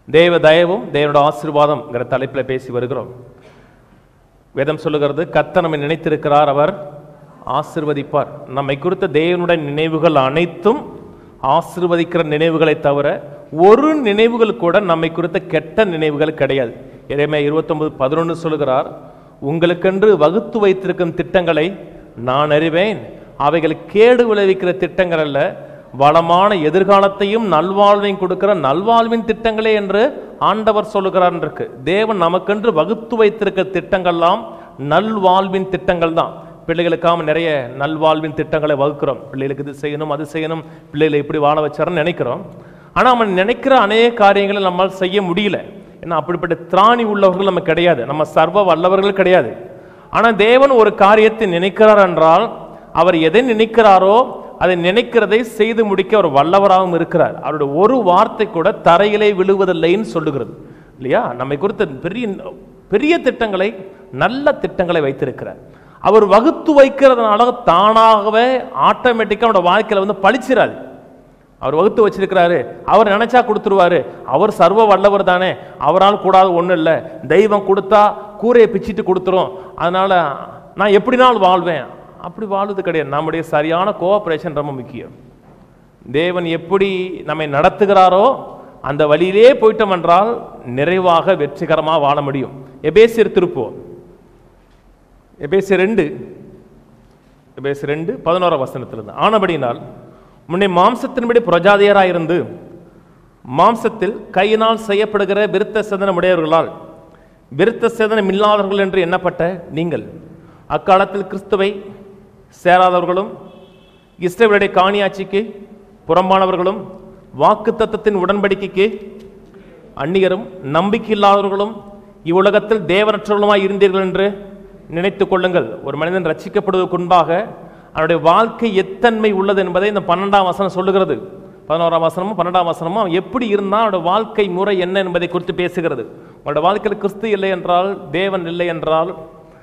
தேவ தயவும் தேவனோட ஆசீர்வாதம்ங்கிற தலைப்பில் பேசி வருகிறோம் வேதம் சொல்லுகிறது கர்த்தர் நம்மை நினைத்திருக்கிறார் அவர் ஆசிர்வதிப்பார் நம்மை குறித்த தேவனுடைய நினைவுகள் அனைத்தும் ஆசிர்வதிக்கிற நினைவுகளை தவிர ஒரு நினைவுகள் கூட நம்மை குறித்த கெட்ட நினைவுகள் கிடையாது இறைமே இருபத்தொன்பது பதினொன்று சொல்லுகிறார் உங்களுக்கென்று வகுத்து வைத்திருக்கும் திட்டங்களை நான் அறிவேன் அவைகள் கேடு விளைவிக்கிற திட்டங்கள் அல்ல வளமான எதிர்காலத்தையும் நல்வாழ்வையும் கொடுக்கிற நல்வாழ்வின் திட்டங்களே என்று ஆண்டவர் சொல்லுகிறார் இருக்கு தேவன் நமக்கென்று வகுத்து வைத்திருக்க திட்டங்கள்லாம் நல்வாழ்வின் திட்டங்கள் தான் பிள்ளைகளுக்காக நிறைய நல்வாழ்வின் திட்டங்களை வகுக்கிறோம் பிள்ளைகளுக்கு இது செய்யணும் அது செய்யணும் பிள்ளைகளை இப்படி வாழ வச்சாரன்னு நினைக்கிறோம் ஆனால் அவன் நினைக்கிற அநேக காரியங்களை நம்மால் செய்ய முடியல ஏன்னா அப்படிப்பட்ட திராணி உள்ளவர்கள் நம்ம கிடையாது நம்ம சர்வ வல்லவர்கள் கிடையாது ஆனால் தேவன் ஒரு காரியத்தை நினைக்கிறார் என்றால் அவர் எதை நினைக்கிறாரோ அதை நினைக்கிறதை செய்து முடிக்க அவர் வல்லவராகவும் இருக்கிறார் அவருடைய ஒரு வார்த்தை கூட தரையிலே விழுவதில்லைன்னு சொல்லுகிறது இல்லையா நம்மை குறித்த பெரிய பெரிய திட்டங்களை நல்ல திட்டங்களை வைத்திருக்கிறார் அவர் வகுத்து வைக்கிறதுனால தானாகவே ஆட்டோமேட்டிக்காக அவனோட வாழ்க்கையில வந்து பழிச்சிடாது அவர் வகுத்து வச்சிருக்கிறாரு அவர் நினைச்சா கொடுத்துருவாரு அவர் சர்வ வல்லவர் தானே அவரால் கூடாது ஒன்றும் இல்லை தெய்வம் கொடுத்தா கூரையை பிச்சிட்டு கொடுத்துரும் அதனால நான் எப்படினாலும் வாழ்வேன் அப்படி வாழ்வது கிடையாது நம்முடைய சரியான கோஆப்ரேஷன் ரொம்ப முக்கியம் தேவன் எப்படி நம்மை நடத்துகிறாரோ அந்த வழியிலே போயிட்டோம் என்றால் நிறைவாக வெற்றிகரமாக வாழ முடியும் எபேசியர் திருப்போம் எபேசியர் ரெண்டு எபேசியர் ரெண்டு பதினோராம் வசனத்திலிருந்து ஆனபடினால் முன்னே மாம்சத்தின்படி பிரஜாதியராயிருந்து மாம்சத்தில் கையினால் செய்யப்படுகிற விருத்த சேதனம் உடையவர்களால் விருத்த சேதனம் இல்லாதவர்கள் என்று எண்ணப்பட்ட நீங்கள் அக்காலத்தில் கிறிஸ்துவை சேராதவர்களும் இஸ்ரேலுடைய காணியாட்சிக்கு புறம்பானவர்களும் வாக்குத்தத்தத்தின் உடன்படிக்கைக்கு அந்நியரும் நம்பிக்கை இல்லாதவர்களும் இவ்வுலகத்தில் தேவனற்றவர்களுமாய் இருந்தீர்கள் என்று நினைத்துக் கொள்ளுங்கள் ஒரு மனிதன் ரட்சிக்கப்படுவதற்கு முன்பாக அவனுடைய வாழ்க்கை எத்தன்மை உள்ளது என்பதை இந்த பன்னெண்டாம் வசனம் சொல்லுகிறது பதினோராம் வசனமும் பன்னெண்டாம் வசனமும் அவன் எப்படி இருந்தால் அவனோட வாழ்க்கை முறை என்ன என்பதை குறித்து பேசுகிறது அவனோட வாழ்க்கையில் கிறிஸ்து இல்லை என்றால் தேவன் இல்லை என்றால்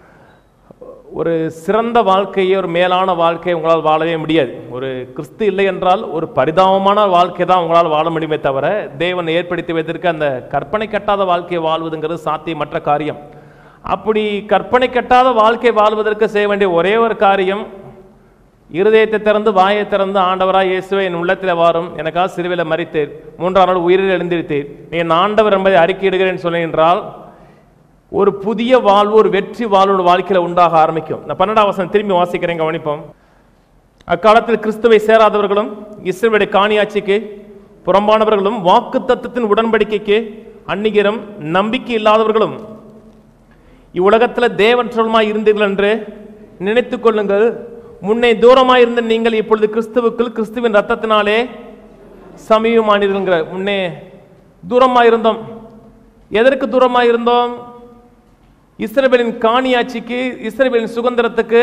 ஒரு சிறந்த வாழ்க்கையை ஒரு மேலான வாழ்க்கையை உங்களால் வாழவே முடியாது ஒரு கிறிஸ்து இல்லை என்றால் ஒரு பரிதாபமான வாழ்க்கை தான் உங்களால் வாழ முடியுமே தவிர தேவன் ஏற்படுத்தி வைத்திருக்க அந்த கற்பனை கட்டாத வாழ்க்கையை வாழ்வதுங்கிறது சாத்தியமற்ற காரியம் அப்படி கற்பனை கட்டாத வாழ்க்கை வாழ்வதற்கு செய்ய வேண்டிய ஒரே ஒரு காரியம் இருதயத்தை திறந்து வாயை திறந்து ஆண்டவராய் இயேசுவை என் உள்ளத்தில் வாரும் எனக்காக சிறுவையில் மறித்தேன் மூன்றாம் நாள் உயிரில் எழுந்திருத்தேன் நீ என் ஆண்டவர் என்பதை அறிக்கையிடுகிறேன் சொன்னேன் ஒரு புதிய வாழ்வு ஒரு வெற்றி வாழ்வு வாழ்க்கையில உண்டாக ஆரம்பிக்கும் நான் பன்னெண்டாம் வசனம் திரும்பி வாசிக்கிறேன் கவனிப்போம் அக்காலத்தில் கிறிஸ்துவை சேராதவர்களும் இஸ்ரேலுடைய காணியாட்சிக்கு புறம்பானவர்களும் வாக்கு தத்துவத்தின் உடன்படிக்கைக்கு அந்நிகரும் நம்பிக்கை இல்லாதவர்களும் இவ்வுலகத்தில் தேவற்றலுமாய் இருந்தீர்கள் என்று நினைத்துக் கொள்ளுங்கள் முன்னே தூரமாய் இருந்த நீங்கள் இப்பொழுது கிறிஸ்துவுக்குள் கிறிஸ்துவின் ரத்தத்தினாலே சமீபமானீர்கள் முன்னே தூரமாய் இருந்தோம் எதற்கு தூரமாய் இருந்தோம் இஸ்ரேலின் காணியாட்சிக்கு இஸ்ரேலின் சுதந்திரத்துக்கு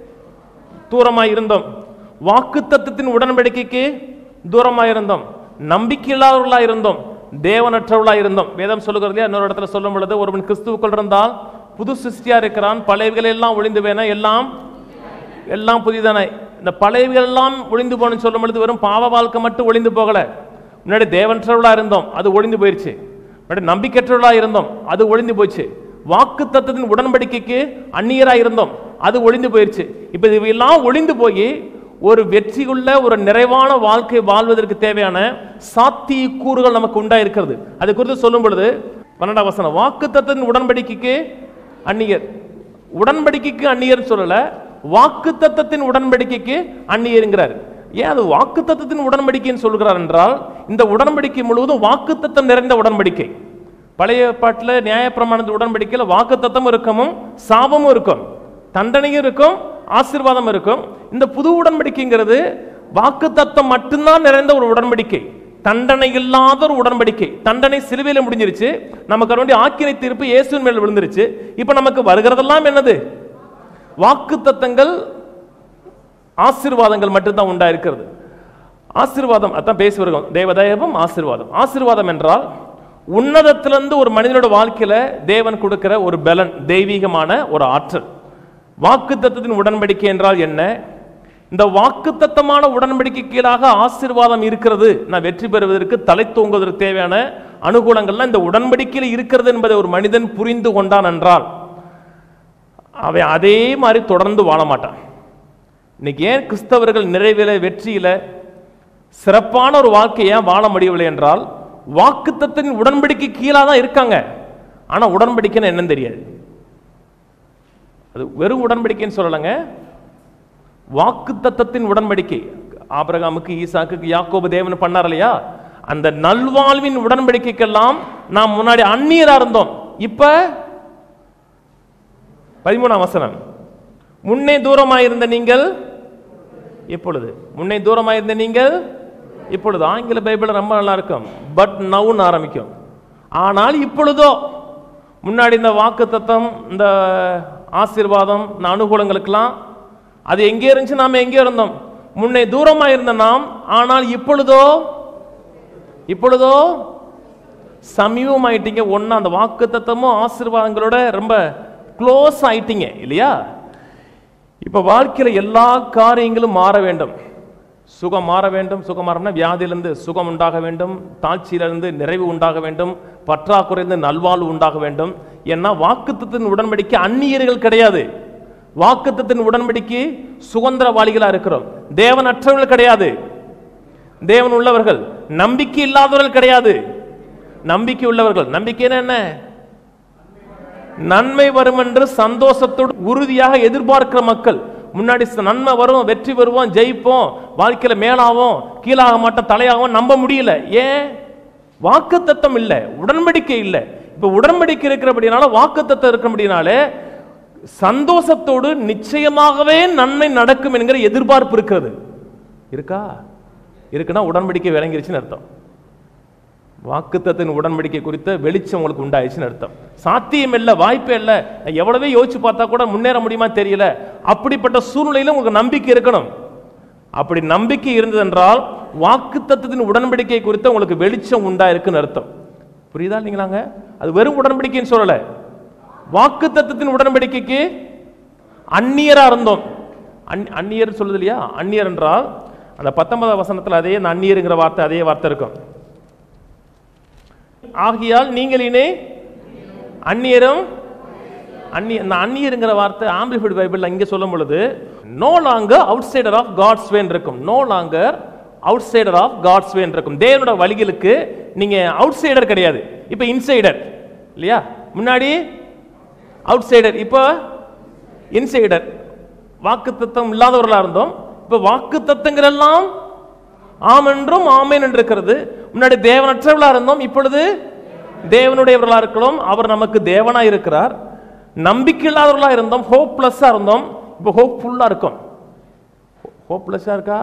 தூரமாய் இருந்தோம் வாக்கு தத்துவத்தின் உடன்படிக்கைக்கு தூரமாய் இருந்தோம் நம்பிக்கை இல்லாதவர்களாக இருந்தோம் தேவனற்றவர்களாக இருந்தோம் வேதம் சொல்லுகிறது இல்லையா, இன்னொரு இடத்துல சொல்லும் பொழுது ஒருவன் கிறிஸ்துவுக்குள் இருந்தால் புது சிருஷ்டியா இருக்கிறான் பழையவைகள் எல்லாம் ஒளிந்து வேணா எல்லாம் எல்லாம் புதிதான இந்த பழையவைகள் எல்லாம் ஒளிந்து போகணும்னு சொல்லும் பொழுது வெறும் பாவ வாழ்க்கை மட்டும் ஒளிந்து போகல முன்னாடி தேவன்றவர்களாக இருந்தோம் அது ஒளிந்து போயிடுச்சு முன்னாடி நம்பிக்கையற்றவர்களாக இருந்தோம் அது ஒளிந்து போச்சு வாக்கு தத்துவத்தின் உடன்படிக்கைக்கு அந்நியராக இருந்தோம் அது ஒளிந்து போயிடுச்சு இப்போ இவையெல்லாம் ஒளிந்து போய் ஒரு வெற்றியுள்ள ஒரு நிறைவான வாழ்க்கை வாழ்வதற்கு தேவையான சாத்திய கூறுகள் நமக்கு உண்டா இருக்கிறது அது குறித்து சொல்லும் பொழுது பன்னெண்டாம் வசனம் வாக்கு தத்துவத்தின் உடன்படிக்கைக்கு அந்நியர் உடன்படிக்கைக்கு அந்நியர் சொல்லல வாக்கு தத்தத்தின் உடன்படிக்கைக்கு அந்நியருங்கிறார் ஏன் அது வாக்கு தத்தத்தின் உடன்படிக்கைன்னு சொல்கிறார் என்றால் இந்த உடன்படிக்கை முழுவதும் வாக்கு தத்தம் நிறைந்த உடன்படிக்கை பழைய பாட்டில் நியாயப்பிரமாணத்து உடன்படிக்கையில் வாக்கு தத்தம் இருக்கமும் சாபமும் இருக்கும் தண்டனையும் இருக்கும் ஆசீர்வாதம் இருக்கும் இந்த புது உடன்படிக்கைங்கிறது வாக்கு தத்தம் மட்டும்தான் நிறைந்த ஒரு உடன்படிக்கை தண்டனை இல்லாத ஒரு உடன்படிக்கை தண்டனை சிலுவையில் முடிஞ்சிருச்சு நமக்கு வேண்டிய ஆக்கினை தீர்ப்பு இயேசுவின் மேல் விழுந்துருச்சு இப்போ நமக்கு வருகிறதெல்லாம் என்னது வாக்கு தத்தங்கள் ஆசீர்வாதங்கள் மட்டும்தான் உண்டா இருக்கிறது ஆசீர்வாதம் அதான் பேசி வருகிறோம் தேவதேவம் ஆசீர்வாதம் ஆசீர்வாதம் என்றால் உன்னதத்திலிருந்து ஒரு மனிதனோட வாழ்க்கையில தேவன் கொடுக்கிற ஒரு பலன் தெய்வீகமான ஒரு ஆற்றல் வாக்குத்தத்தத்தின் உடன்படிக்கை என்றால் என்ன இந்த வாக்குத்தத்தமான உடன்படிக்கை கீழாக ஆசீர்வாதம் இருக்கிறது நான் வெற்றி பெறுவதற்கு தலை தூங்குவதற்கு தேவையான அனுகூலங்கள்லாம் இந்த உடன்படிக்கையில் இருக்கிறது என்பதை ஒரு மனிதன் புரிந்து கொண்டான் என்றால் அவன் அதே மாதிரி தொடர்ந்து வாழ மாட்டான் இன்னைக்கு ஏன் கிறிஸ்தவர்கள் நிறைவில வெற்றியில சிறப்பான ஒரு வாழ்க்கையை ஏன் வாழ முடியவில்லை என்றால் வாக்குத்தத்தின் உடன்படிக்கை கீழாக தான் இருக்காங்க ஆனா உடன்படிக்கைன்னு என்னன்னு தெரியாது அது வெறும் உடன்படிக்கைன்னு சொல்லலைங்க வாக்குத்தத்தத்தின் உடன்படிக்கை ஆபிரகாமுக்கு ஈசாக்குக்கு யாக்கோபு தேவன் பண்ணார் இல்லையா அந்த நல்வாழ்வின் உடன்படிக்கைக்கெல்லாம் நாம் முன்னாடி அந்நியரா இருந்தோம் இப்ப பதிமூணாம் வசனம் முன்னே தூரமாயிருந்த நீங்கள் இப்பொழுது முன்னே தூரமாயிருந்த நீங்கள் இப்பொழுது ஆங்கில பைபிள் ரொம்ப நல்லா இருக்கும் பட் நவுன்னு ஆரம்பிக்கும் ஆனால் இப்பொழுதோ முன்னாடி இந்த வாக்கு தத்தம் இந்த ஆசீர்வாதம் இந்த அனுகூலங்களுக்கெல்லாம் அது எங்கே இருந்துச்சு நாம எங்கே இருந்தோம் முன்னே தூரமா இருந்த நாம் ஆனால் இப்பொழுதோ இப்பொழுதோ சமீபமாயிட்டீங்க ஒண்ணா அந்த வாக்கு தத்தமும் ஆசீர்வாதங்களோட ரொம்ப க்ளோஸ் ஆயிட்டீங்க இல்லையா இப்ப வாழ்க்கையில எல்லா காரியங்களும் மாற வேண்டும் சுகம் மாற வேண்டும் சுகம் மாறணும்னா வியாதியிலிருந்து சுகம் உண்டாக வேண்டும் தாழ்ச்சியிலிருந்து நிறைவு உண்டாக வேண்டும் பற்றாக்குறைந்து நல்வாழ்வு உண்டாக வேண்டும் ஏன்னா வாக்குத்தத்தின் உடன்படிக்கை அந்நியர்கள் கிடையாது வாக்குத்தத்தின் உடன்படிக்கை சுதந்திரவாளிகளா இருக்கிறோம் தேவனற்றவர்கள் கிடையாது தேவன் உள்ளவர்கள் நம்பிக்கை இல்லாதவர்கள் கிடையாது நம்பிக்கை உள்ளவர்கள் நம்பிக்கைன்னா என்ன நன்மை வரும் என்று சந்தோஷத்தோடு உறுதியாக எதிர்பார்க்கிற மக்கள் முன்னாடி ச- நன்மை வரும் வெற்றி வருவோம் ஜெயிப்போம் வாழ்க்கையில மேலாவோம் கீழாக மாட்டோம் தலையாகவும் நம்ப முடியல ஏன் வாக்கு தத்தம் இல்லை உடன்படிக்கை இல்லை இப்ப உடன்படிக்கை இருக்கிறபடினால வாக்கு தத்தம் இருக்கிறபடினாலே சந்தோஷத்தோடு நிச்சயமாகவே நன்மை நடக்கும் என்கிற எதிர்பார்ப்பு இருக்கிறது இருக்கா இருக்குன்னா உடன்படிக்கை விளங்கிருச்சுன்னு அர்த்தம் வாக்குத்தத்தின் உடன்படிக்கை குறித்த வெளிச்சம் உங்களுக்கு உண்டாயிடுச்சுன்னு அர்த்தம் சாத்தியம் இல்லை வாய்ப்பே இல்லை நான் எவ்வளவே யோசிச்சு பார்த்தா கூட முன்னேற முடியுமா தெரியல அப்படிப்பட்ட சூழ்நிலையில உங்களுக்கு நம்பிக்கை இருக்கணும் அப்படி நம்பிக்கை இருந்ததென்றால் வாக்குத்தத்தத்தின் உடன்படிக்கை குறித்த உங்களுக்கு வெளிச்சம் உண்டாயிருக்குன்னு அர்த்தம் புரியுதா இல்லைங்களாங்க அது வெறும் உடன்படிக்கைன்னு சொல்லல வாக்குத்தத்தத்தின் உடன்படிக்கைக்கு அந்நியரா இருந்தோம் அந் அந்நியர் சொல்லுது இல்லையா அந்நியர் என்றால் அந்த பத்தொன்பதாம் வசனத்துல அதே அந்த அந்நியருங்கிற வார்த்தை அதே வார்த்தை இருக்கும் ஆகையால் நீங்கள் இனே அந்நியரும் அந்நிய இந்த அந்நியருங்கிற வார்த்தை ஆம்பிளிஃபைட் பைபிள்ல இங்க சொல்லும் பொழுது no longer outsider of God's vine இருக்கும் no longer outsider of God's vine இருக்கும் தேவனோட வழிகளுக்கு நீங்க அவுட் சைடர் கிடையாது இப்போ இன்சைடர் இல்லையா முன்னாடி அவுட் சைடர் இப்போ இன்சைடர் வாக்கு தத்தம் இல்லாதவர்களா இருந்தோம் இப்போ வாக்கு தத்தங்களெல்லாம் ஆம் என்றும் ஆமேன் என்று இருக்கிறது முன்னாடி தேவனற்றவர்களா இருந்தோம் இப்பொழுது தேவனுடையவர்களா இருக்கிறோம் அவர் நமக்கு தேவனா இருக்கிறார் நம்பிக்கை இல்லாதவர்களா இருந்தோம் ஹோப்லெஸ்ஸா இருந்தோம் இப்போ ஹோப்ஃபுல்லா இருக்கும் ஹோப்லெஸ்ஸா இருக்கா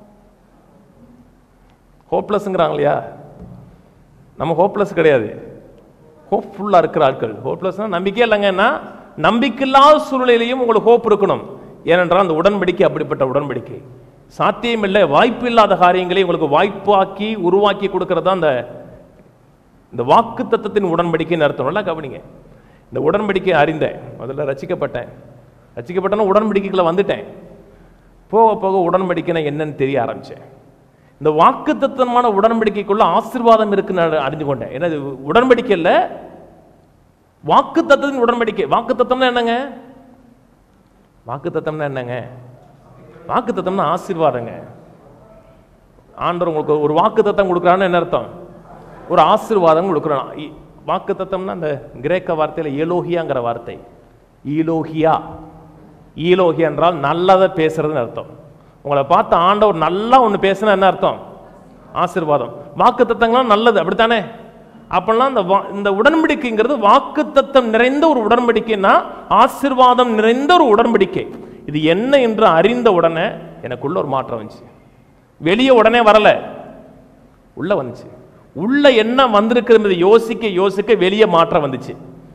ஹோப்லெஸ்ங்கிறாங்க இல்லையா நம்ம ஹோப்லெஸ் கிடையாது ஹோப்ஃபுல்லாக இருக்கிற ஆட்கள் ஹோப்லெஸ்னா நம்பிக்கையே இல்லைங்கன்னா நம்பிக்கை இல்லாத சூழ்நிலையிலையும் உங்களுக்கு ஹோப் இருக்கணும் ஏனென்றால் அந்த உடன்படிக்கை அப்படிப்பட்ட உடன்படிக்கை சாத்தியம் இல்லை வாய்ப்பு இல்லாத காரியங்களை உங்களுக்கு வாய்ப்பாக்கி உருவாக்கி கொடுக்கறது தான் அந்த இந்த வாக்கு தத்தத்தின் உடன்படிக்கைன்னு அர்த்தம் நல்லா கவனிங்க இந்த உடன்படிக்கை அறிந்தேன் முதல்ல ரசிக்கப்பட்டேன் ரசிக்கப்பட்டேன்னா உடன்படிக்கைக்குள்ள வந்துட்டேன் போக போக உடன்படிக்கைனா என்னன்னு தெரிய ஆரம்பிச்சேன் இந்த வாக்குத்தத்தமான உடன்படிக்கைக்குள்ள ஆசீர்வாதம் இருக்குன்னு நான் அறிந்து கொண்டேன் ஏன்னா இது உடன்படிக்கை இல்லை வாக்குத்தத்தத்தின் உடன்படிக்கை வாக்குத்தத்தம்னா என்னங்க வாக்குத்தத்தம்னா என்னங்க வாக்குத்தத்தம்னா ஆசீர்வாதங்க ஆண்டவர் உங்களுக்கு ஒரு வாக்குத்தத்தம் கொடுக்குறான்னு என்ன அர்த்தம் ஒரு ஆசீர்வாதம் கொடுக்குறான் இ- வாக்குத்தத்தம்னா அந்த கிரேக்க வார்த்தையில ஏலோகியாங்கிற வார்த்தை ஈலோகியா ஈலோகியா என்றால் நல்லதை பேசுறதுன்னு அர்த்தம் உங்களை பார்த்து ஆண்டவர் நல்லா ஒன்று பேசுனா என்ன அர்த்தம் ஆசீர்வாதம் வாக்குத்தத்தங்கள்லாம் நல்லது அப்படித்தானே அப்பெல்லாம் இந்த வா- இந்த உடன்படிக்கைங்கிறது வாக்குத்தத்தம் நிறைந்த ஒரு உடன்படிக்கைன்னா ஆசீர்வாதம் நிறைந்த ஒரு உடன்படிக்கை இது என்ன என்று அறிந்த உடனே எனக்குள்ள ஒரு மாற்றம் வந்துச்சு வெளியே உடனே வரல உள்ள வந்துச்சு உள்ள என்ன வந்திருக்கிறது யோசிக்க யோசிக்க வெளியே மாற்றம் வந்துச்சு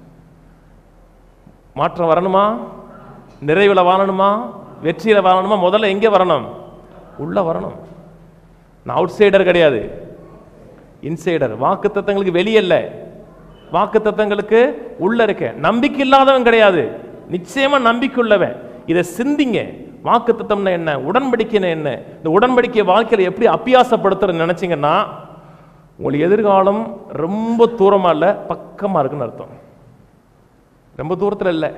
மாற்றம் வரணுமா நிறைவுல வாழணுமா வெற்றியில வாழணுமா முதல்ல எங்க வரணும் உள்ள வரணும் நான் அவுட் சைடர் கிடையாது இன்சைடர் வாக்கு தத்தங்களுக்கு வெளியல்ல வாக்கு தத்தங்களுக்கு உள்ள இருக்க நம்பிக்கை இல்லாதவன் கிடையாது நிச்சயமா நம்பிக்கை உள்ளவன் இதை சிந்திங்க வாக்கு தத்தம்னா என்ன உடன்படிக்கைன்னா என்ன இந்த உடன்படிக்கை வாழ்க்கையில எப்படி அப்பியாசப்படுத்துறது நினைச்சீங்கன்னா உங்களுக்கு எதிர்காலம் ரொம்ப தூரமா இல்லை பக்கமா இருக்குன்னு அர்த்தம் ரொம்ப தூரத்துல இல்லை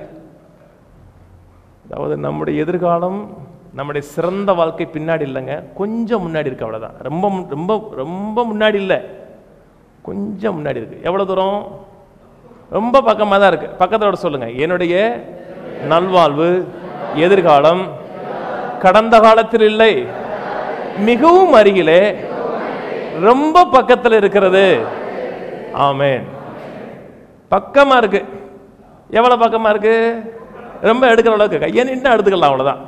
அதாவது நம்முடைய எதிர்காலம் நம்முடைய சிறந்த வாழ்க்கை பின்னாடி இல்லைங்க கொஞ்சம் முன்னாடி இருக்கு அவ்வளவுதான் ரொம்ப மு- ரொம்ப ரொம்ப முன்னாடி இல்லை கொஞ்சம் முன்னாடி இருக்கு எவ்வளவு தூரம் ரொம்ப பக்கமா தான் இருக்கு பக்கத்தோட சொல்லுங்க என்னுடைய நல்வாழ்வு எதிர்காலம் கடந்த காலத்தில் இல்லை மிகவும் அருகிலே ரொம்ப பக்கத்தில் இருக்கிறது ஆமென் பக்கமா இருக்கு எவ்வளவு பக்கமா இருக்கு ரொம்ப எடுக்கிற அளவுக்கு கையை நின்று எடுத்துக்கலாம் அவ்வளவுதான்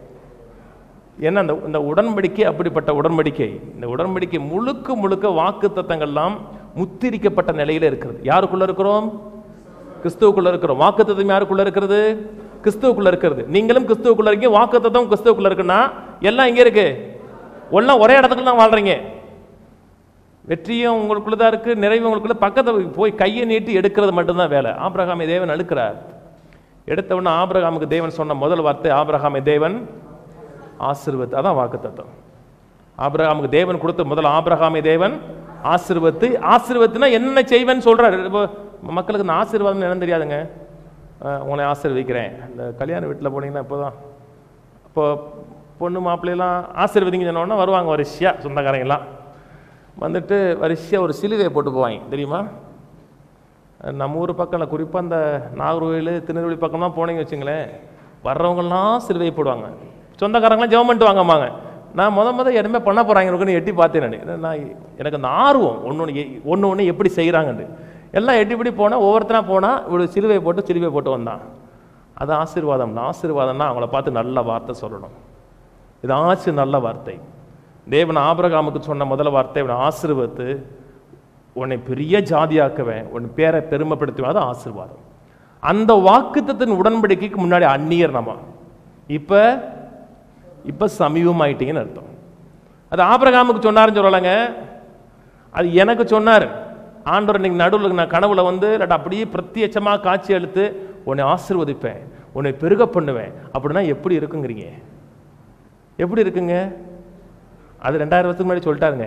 ஏன்னா அந்த இந்த உடன்படிக்கை அப்படிப்பட்ட உடன்படிக்கை இந்த உடன்படிக்கை முழுக்க முழுக்க வாக்கு தத்தங்கள்லாம் முத்திரிக்கப்பட்ட நிலையில இருக்கிறது யாருக்குள்ள இருக்கிறோம் கிறிஸ்துவுக்குள்ள இருக்கிறோம் வாக்கு தத்தம் யாருக்குள்ள இருக்கிறது கிறிஸ்துவுக்குள்ள இருக்கிறது நீங்களும் கிறிஸ்துவுக்குள்ள இருக்கீங்க வாக்கு தத்தம் கிறிஸ்துவுக்குள்ள இருக்குன்னா எல்லாம் இங்க இருக்கு எல்லாம் ஒரே இடத்துக்குள்ள தான் வாழ்றீங்க வெற்றியும் உங்களுக்குள்ள தான் இருக்கு நிறைவு உங்களுக்குள்ள பக்கத்துல போய் கையை நீட்டி எடுக்கிறது மட்டும்தான் வேலை ஆபிரகாமை தேவன் அழுக்கிறார் எடுத்த உடனே ஆபிரகாமுக்கு தேவன் சொன்ன முதல் வார்த்தை ஆபிரகாமை தேவன் ஆசீர்வத்து அதான் வாக்கு தத்துவம் ஆபிரகாமுக்கு தேவன் கொடுத்த முதல் ஆபிரகாமை தேவன் ஆசீர்வத்து ஆசீர்வத்துனா என்ன செய்வேன்னு சொல்றாரு இப்போ மக்களுக்கு இந்த ஆசீர்வாதம் என்னன்னு தெரியாதுங்க அஹ் உங்களை ஆசீர்வதிக்கிறேன் இந்த கல்யாண வீட்டில் போனீங்கன்னா இப்போதான் இப்போ பொண்ணு மாப்பிள்ளையெல்லாம் ஆசீர்வதிங்க சொன்னோன்னா வருவாங்க வரிசையா சொந்தக்காரங்கெல்லாம் வந்துட்டு வரிசையா ஒரு சிலுவையை போட்டு போவாங்க தெரியுமா நம்ம ஊர் பக்கம் குறிப்பாக அந்த நாகர்கோவில் திருநெல்வேலி பக்கம்லாம் போனீங்க வச்சுங்களேன் வர்றவங்கெல்லாம் சிலுவையை போடுவாங்க சொந்தக்காரங்களாம் ஜெபம் பண்ணிட்டு வாங்கம்மாங்க நான் முத முத எதுவுமே பண்ண போகிறாங்கன்னு எட்டி பார்த்தேன் நான் ஏன்னா நான் எனக்கு அந்த ஆர்வம் ஒன்று ஒன்று ஒன்று ஒன்று எப்படி செய்கிறாங்கன்னு எல்லாம் எட்டி இப்படி போனால் ஒவ்வொருத்தனா போனால் இப்படி சிலுவையை போட்டு சிலுவை போட்டு வந்தான் அது ஆசீர்வாதம் ஆசீர்வாதம்னா அவங்கள பார்த்து நல்ல வார்த்தை சொல்லணும் இது ஆச்சு நல்ல வார்த்தை தேவன் ஆபிரகாமுக்கு சொன்ன முதல் வார்த்தை இவனை ஆசீர்வத்து உன்னை பெரிய ஜாதியாக்குவேன் உன் பேரை பெருமைப்படுத்துவேன் அது ஆசீர்வாதம் அந்த வாக்குத்தத்தின் உடன்படிக்கைக்கு முன்னாடி அந்நியர் நம்ம இப்ப இப்ப சமீபமாயிட்டீங்கன்னு அர்த்தம் அது ஆபிரகாமுக்கு சொன்னாருன்னு சொல்லலைங்க அது எனக்கு சொன்னார் ஆண்டவர் இன்னைக்கு நடுவில் நான் கனவுல வந்து இல்லாட்டா அப்படியே பிரத்யட்சமா காட்சி அளித்து உன்னை ஆசீர்வதிப்பேன் உன்னை பெருக பண்ணுவேன் அப்படின்னா எப்படி இருக்குங்கிறீங்க எப்படி இருக்குங்க அது ரெண்டாயிரம் வருஷத்துக்கு முன்னாடி சொல்லிட்டாருங்க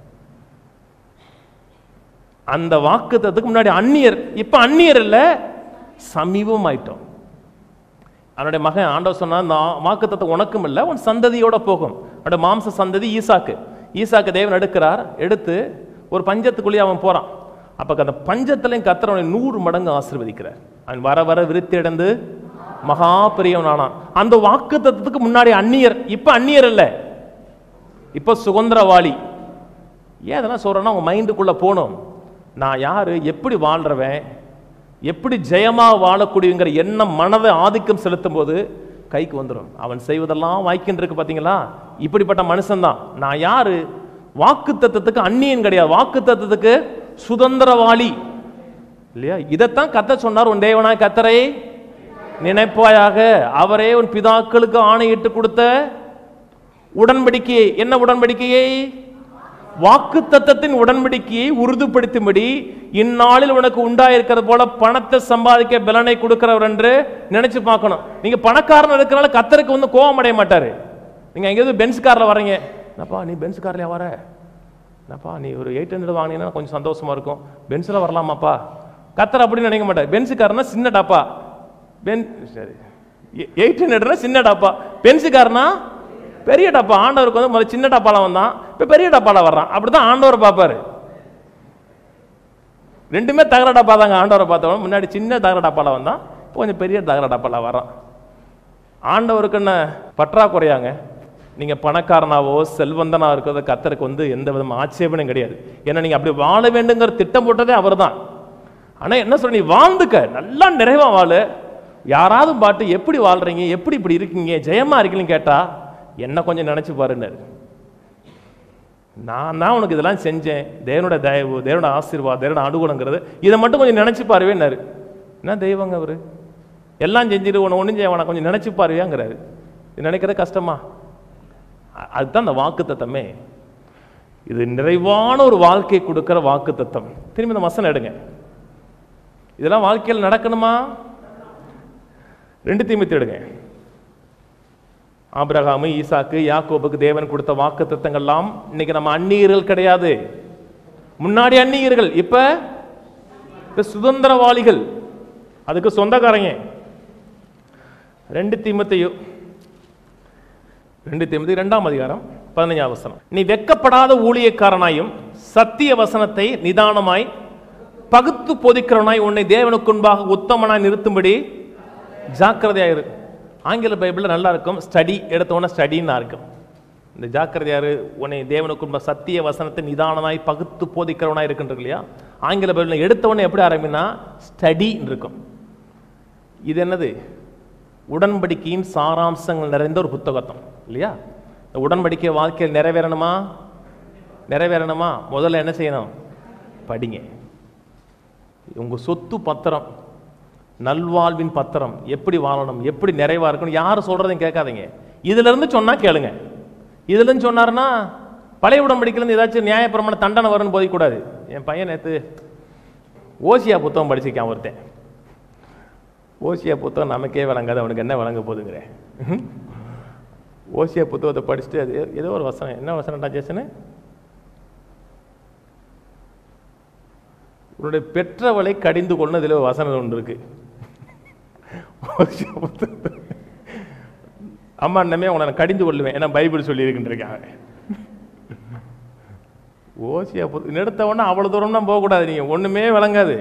அந்த வாக்குத்தத்துக்கு முன்னாடி அந்நியர் இப்ப அந்நியர் இல்ல சமீபம் ஆயிட்டோம் அவனுடைய மகன் ஆண்டவர் சொன்னா இந்த வாக்குத்தத்தை உனக்கும் இல்ல உன் சந்ததியோட போகும் அவனுடைய மாம்ச சந்ததி ஈசாக்கு ஈசாக்கு தேவன் எடுக்கிறார் எடுத்து ஒரு பஞ்சத்துக்குள்ளேயே அவன் போறான் அப்ப அந்த பஞ்சத்திலையும் கத்திரவனை நூறு மடங்கு ஆசீர்வதிக்கிறார் அவன் வர வர விருத்தி அடைந்து மகா பெரியவன் ஆனான் அந்த வாக்குத்தத்துக்கு முன்னாடி அந்நியர் இப்ப அந்நியர் இல்ல இப்ப சுதந்திரவாளி ஏன் அதெல்லாம் சொல்றேன்னா உங்க மைண்டுக்குள்ள போகணும் நான் யாரு எப்படி வாழ்றவன் எப்படி ஜெயமா வாழக்கூடியங்கிற எண்ணம் மனதை ஆதிக்கம் செலுத்தும் போது கைக்கு வந்துடும் அவன் செய்வதெல்லாம் வாய்க்கின்னு இருக்கு பாத்தீங்களா இப்படிப்பட்ட மனுஷன்தான் நான் யாரு வாக்கு தத்துவத்துக்கு அந்நியன் கிடையாது வாக்கு தத்துவத்துக்கு சுதந்திரவாளி இல்லையா இதைத்தான் கத்த சொன்னார் உன் தேவனாய் கத்தரை நினைப்பாயாக அவரே உன் பிதாக்களுக்கு ஆணையிட்டு கொடுத்த உடன்படிக்கையை என்ன உடன்படிக்கையை வாக்கு தத்தத்தின் உடன்படிக்கையை உறுதிப்படுத்தும்படி இந்நாளில் உனக்கு உண்டாயிருக்கிறது போல பணத்தை சம்பாதிக்க பலனை கொடுக்கிறவர் என்று நினைச்சு பார்க்கணும் நீங்க பணக்காரன் இருக்கிறனால கத்தருக்கு வந்து கோபம் அடைய மாட்டாரு நீங்க எங்கேயாவது பென்ஸ் கார்ல வரீங்க என்னப்பா நீ பென்ஸ் கார்லயா வர என்னப்பா நீ ஒரு எயிட் ஹண்ட்ரட் வாங்கினீங்கன்னா கொஞ்சம் சந்தோஷமா இருக்கும் பென்ஸில் வரலாமாப்பா கத்தர் அப்படின்னு நினைக்க மாட்டார் பென்ஸ் காரனா சின்ன டாப்பா பென் சரி எயிட் ஹண்ட்ரட்னா சின்ன டாப்பா பென்ஸு காரனா பெரிய டப்பா ஆண்டவருக்கு வந்து முதல்ல சின்ன டப்பால வந்தான் இப்போ பெரிய டப்பால வர்றான் அப்படிதான் ஆண்டவரை பார்ப்பாரு ரெண்டுமே தகர டப்பா தாங்க ஆண்டவரை பார்த்தவன் முன்னாடி சின்ன தகர டப்பால வந்தான் இப்போ கொஞ்சம் பெரிய தகர டப்பால வர்றான் ஆண்டவருக்கு என்ன பற்றாக்குறையாங்க நீங்க பணக்காரனாவோ செல்வந்தனா இருக்கிறத கத்தருக்கு வந்து எந்த விதமான ஆட்சேபனையும் கிடையாது ஏன்னா நீங்க அப்படி வாழ வேண்டுங்கிற திட்டம் போட்டதே அவர்தான் ஆனா என்ன சொல்ற நீ வாழ்ந்துக்க நல்லா நிறைவா வாழு யாராவது பாட்டு எப்படி வாழ்றீங்க எப்படி இப்படி இருக்கீங்க ஜெயமா இருக்கீங்கன்னு கேட்டா என்ன கொஞ்சம் நினைச்சு பாருன்னாரு நான் தான் உனக்கு இதெல்லாம் செஞ்சேன் தேவனோட தயவு தேவனோட ஆசீர்வாதம் தேவனோட அனுகூலங்கிறது இதை மட்டும் கொஞ்சம் நினைச்சு பாருவேன்னாரு என்ன தெய்வங்க அவரு எல்லாம் செஞ்சுட்டு உன ஒன்றும் செய்ய வேணாம் கொஞ்சம் நினைச்சு பாருவேங்கிறாரு இது நினைக்கிறது கஷ்டமா அ- அதுதான் அந்த வாக்கு தத்தமே இது நிறைவான ஒரு வாழ்க்கை கொடுக்கிற வாக்கு தத்தம் திரும்பி இந்த வசனம் எடுங்க இதெல்லாம் வாழ்க்கையில் நடக்கணுமா ரெண்டு தீமித்து எடுங்க ஆபிரகாமு ஈசாக்கு யாக்கோபுக்கு தேவன் கொடுத்த வாக்கு தத்தங்கள்லாம் இன்னைக்கு நம்ம அந்நியர்கள் கிடையாது முன்னாடி அந்நியர்கள் இப்ப இப்ப சுதந்திரவாளிகள் அதுக்கு சொந்தக்காரங்க ரெண்டு தீமத்தையோ ரெண்டு தீமத்தி ரெண்டாம் அதிகாரம் பதினஞ்சாம் வசனம் நீ வெக்கப்படாத ஊழியக்காரனாயும் சத்திய வசனத்தை நிதானமாய் பகுத்து போதிக்கிறவனாய் உன்னை தேவனுக்கு முன்பாக உத்தமனாய் நிறுத்தும்படி ஜாக்கிரதையாயிரு ஆங்கில பைபிள்ல நல்லா இருக்கும் ஸ்டடி எடுத்தவொன்னே ஸ்டடின்னு இருக்கும் இந்த ஜாக்கிரதையாரு உன்னை தேவனுக்கு முன்பாக சத்திய வசனத்தை நிதானமாய் பகுத்து போதிக்கிறவனாய் இருக்குன்றது இல்லையா ஆங்கில பைபிள் எடுத்தவொடனே எப்படி ஆரம்பினா ஸ்டடின்னு இருக்கும் இது என்னது உடன்படிக்கையின் சாராம்சங்கள் நிறைந்த ஒரு புத்தகத்தம் இல்லையா இந்த உடன்படிக்கை வாழ்க்கையில் நிறைவேறணுமா நிறைவேறணுமா முதல்ல என்ன செய்யணும் படிங்க உங்க சொத்து பத்திரம் நல்வாழ்வின் பத்திரம் எப்படி வாழணும் எப்படி நிறைவா இருக்கணும் யார் சொல்றதையும் கேட்காதீங்க இதுல இருந்து சொன்னா கேளுங்க இதுல இருந்து சொன்னாருன்னா பழைய உடன்படிக்கையில ஏதாச்சும் நியாயப்பிரமாண தண்டனை வரும்னு போதிக்கூடாது என் பையன் நேத்து ஓசியா புத்தகம் படிச்சிருக்கான் ஒருத்தன் ஓசியா புத்தகம் நமக்கே வழங்காது அவனுக்கு என்ன வழங்க போகுதுங்கிறேன் ஓசியா புத்தகத்தை படிச்சுட்டு அது ஏ- ஏதோ ஒரு வசனம் என்ன வசனம்டா ஜேசனு உன்னுடைய பெற்றவளை கடிந்து கொள்ளணும் இதில் ஒரு வசனம் ஒன்று இருக்கு ஓசியா புத்தகத்தை. அம்மா அண்ணமே உன்னை நான் கடிந்து கொள்ளுவேன் ஏன்னா பைபிள் சொல்லியிருக்குன்றிருக்காங்க ஓசியா புத்தகம் எடுத்த உடனே அவ்வளோ தூரம்லாம் போகக்கூடாது நீங்கள் ஒன்றுமே விளங்காது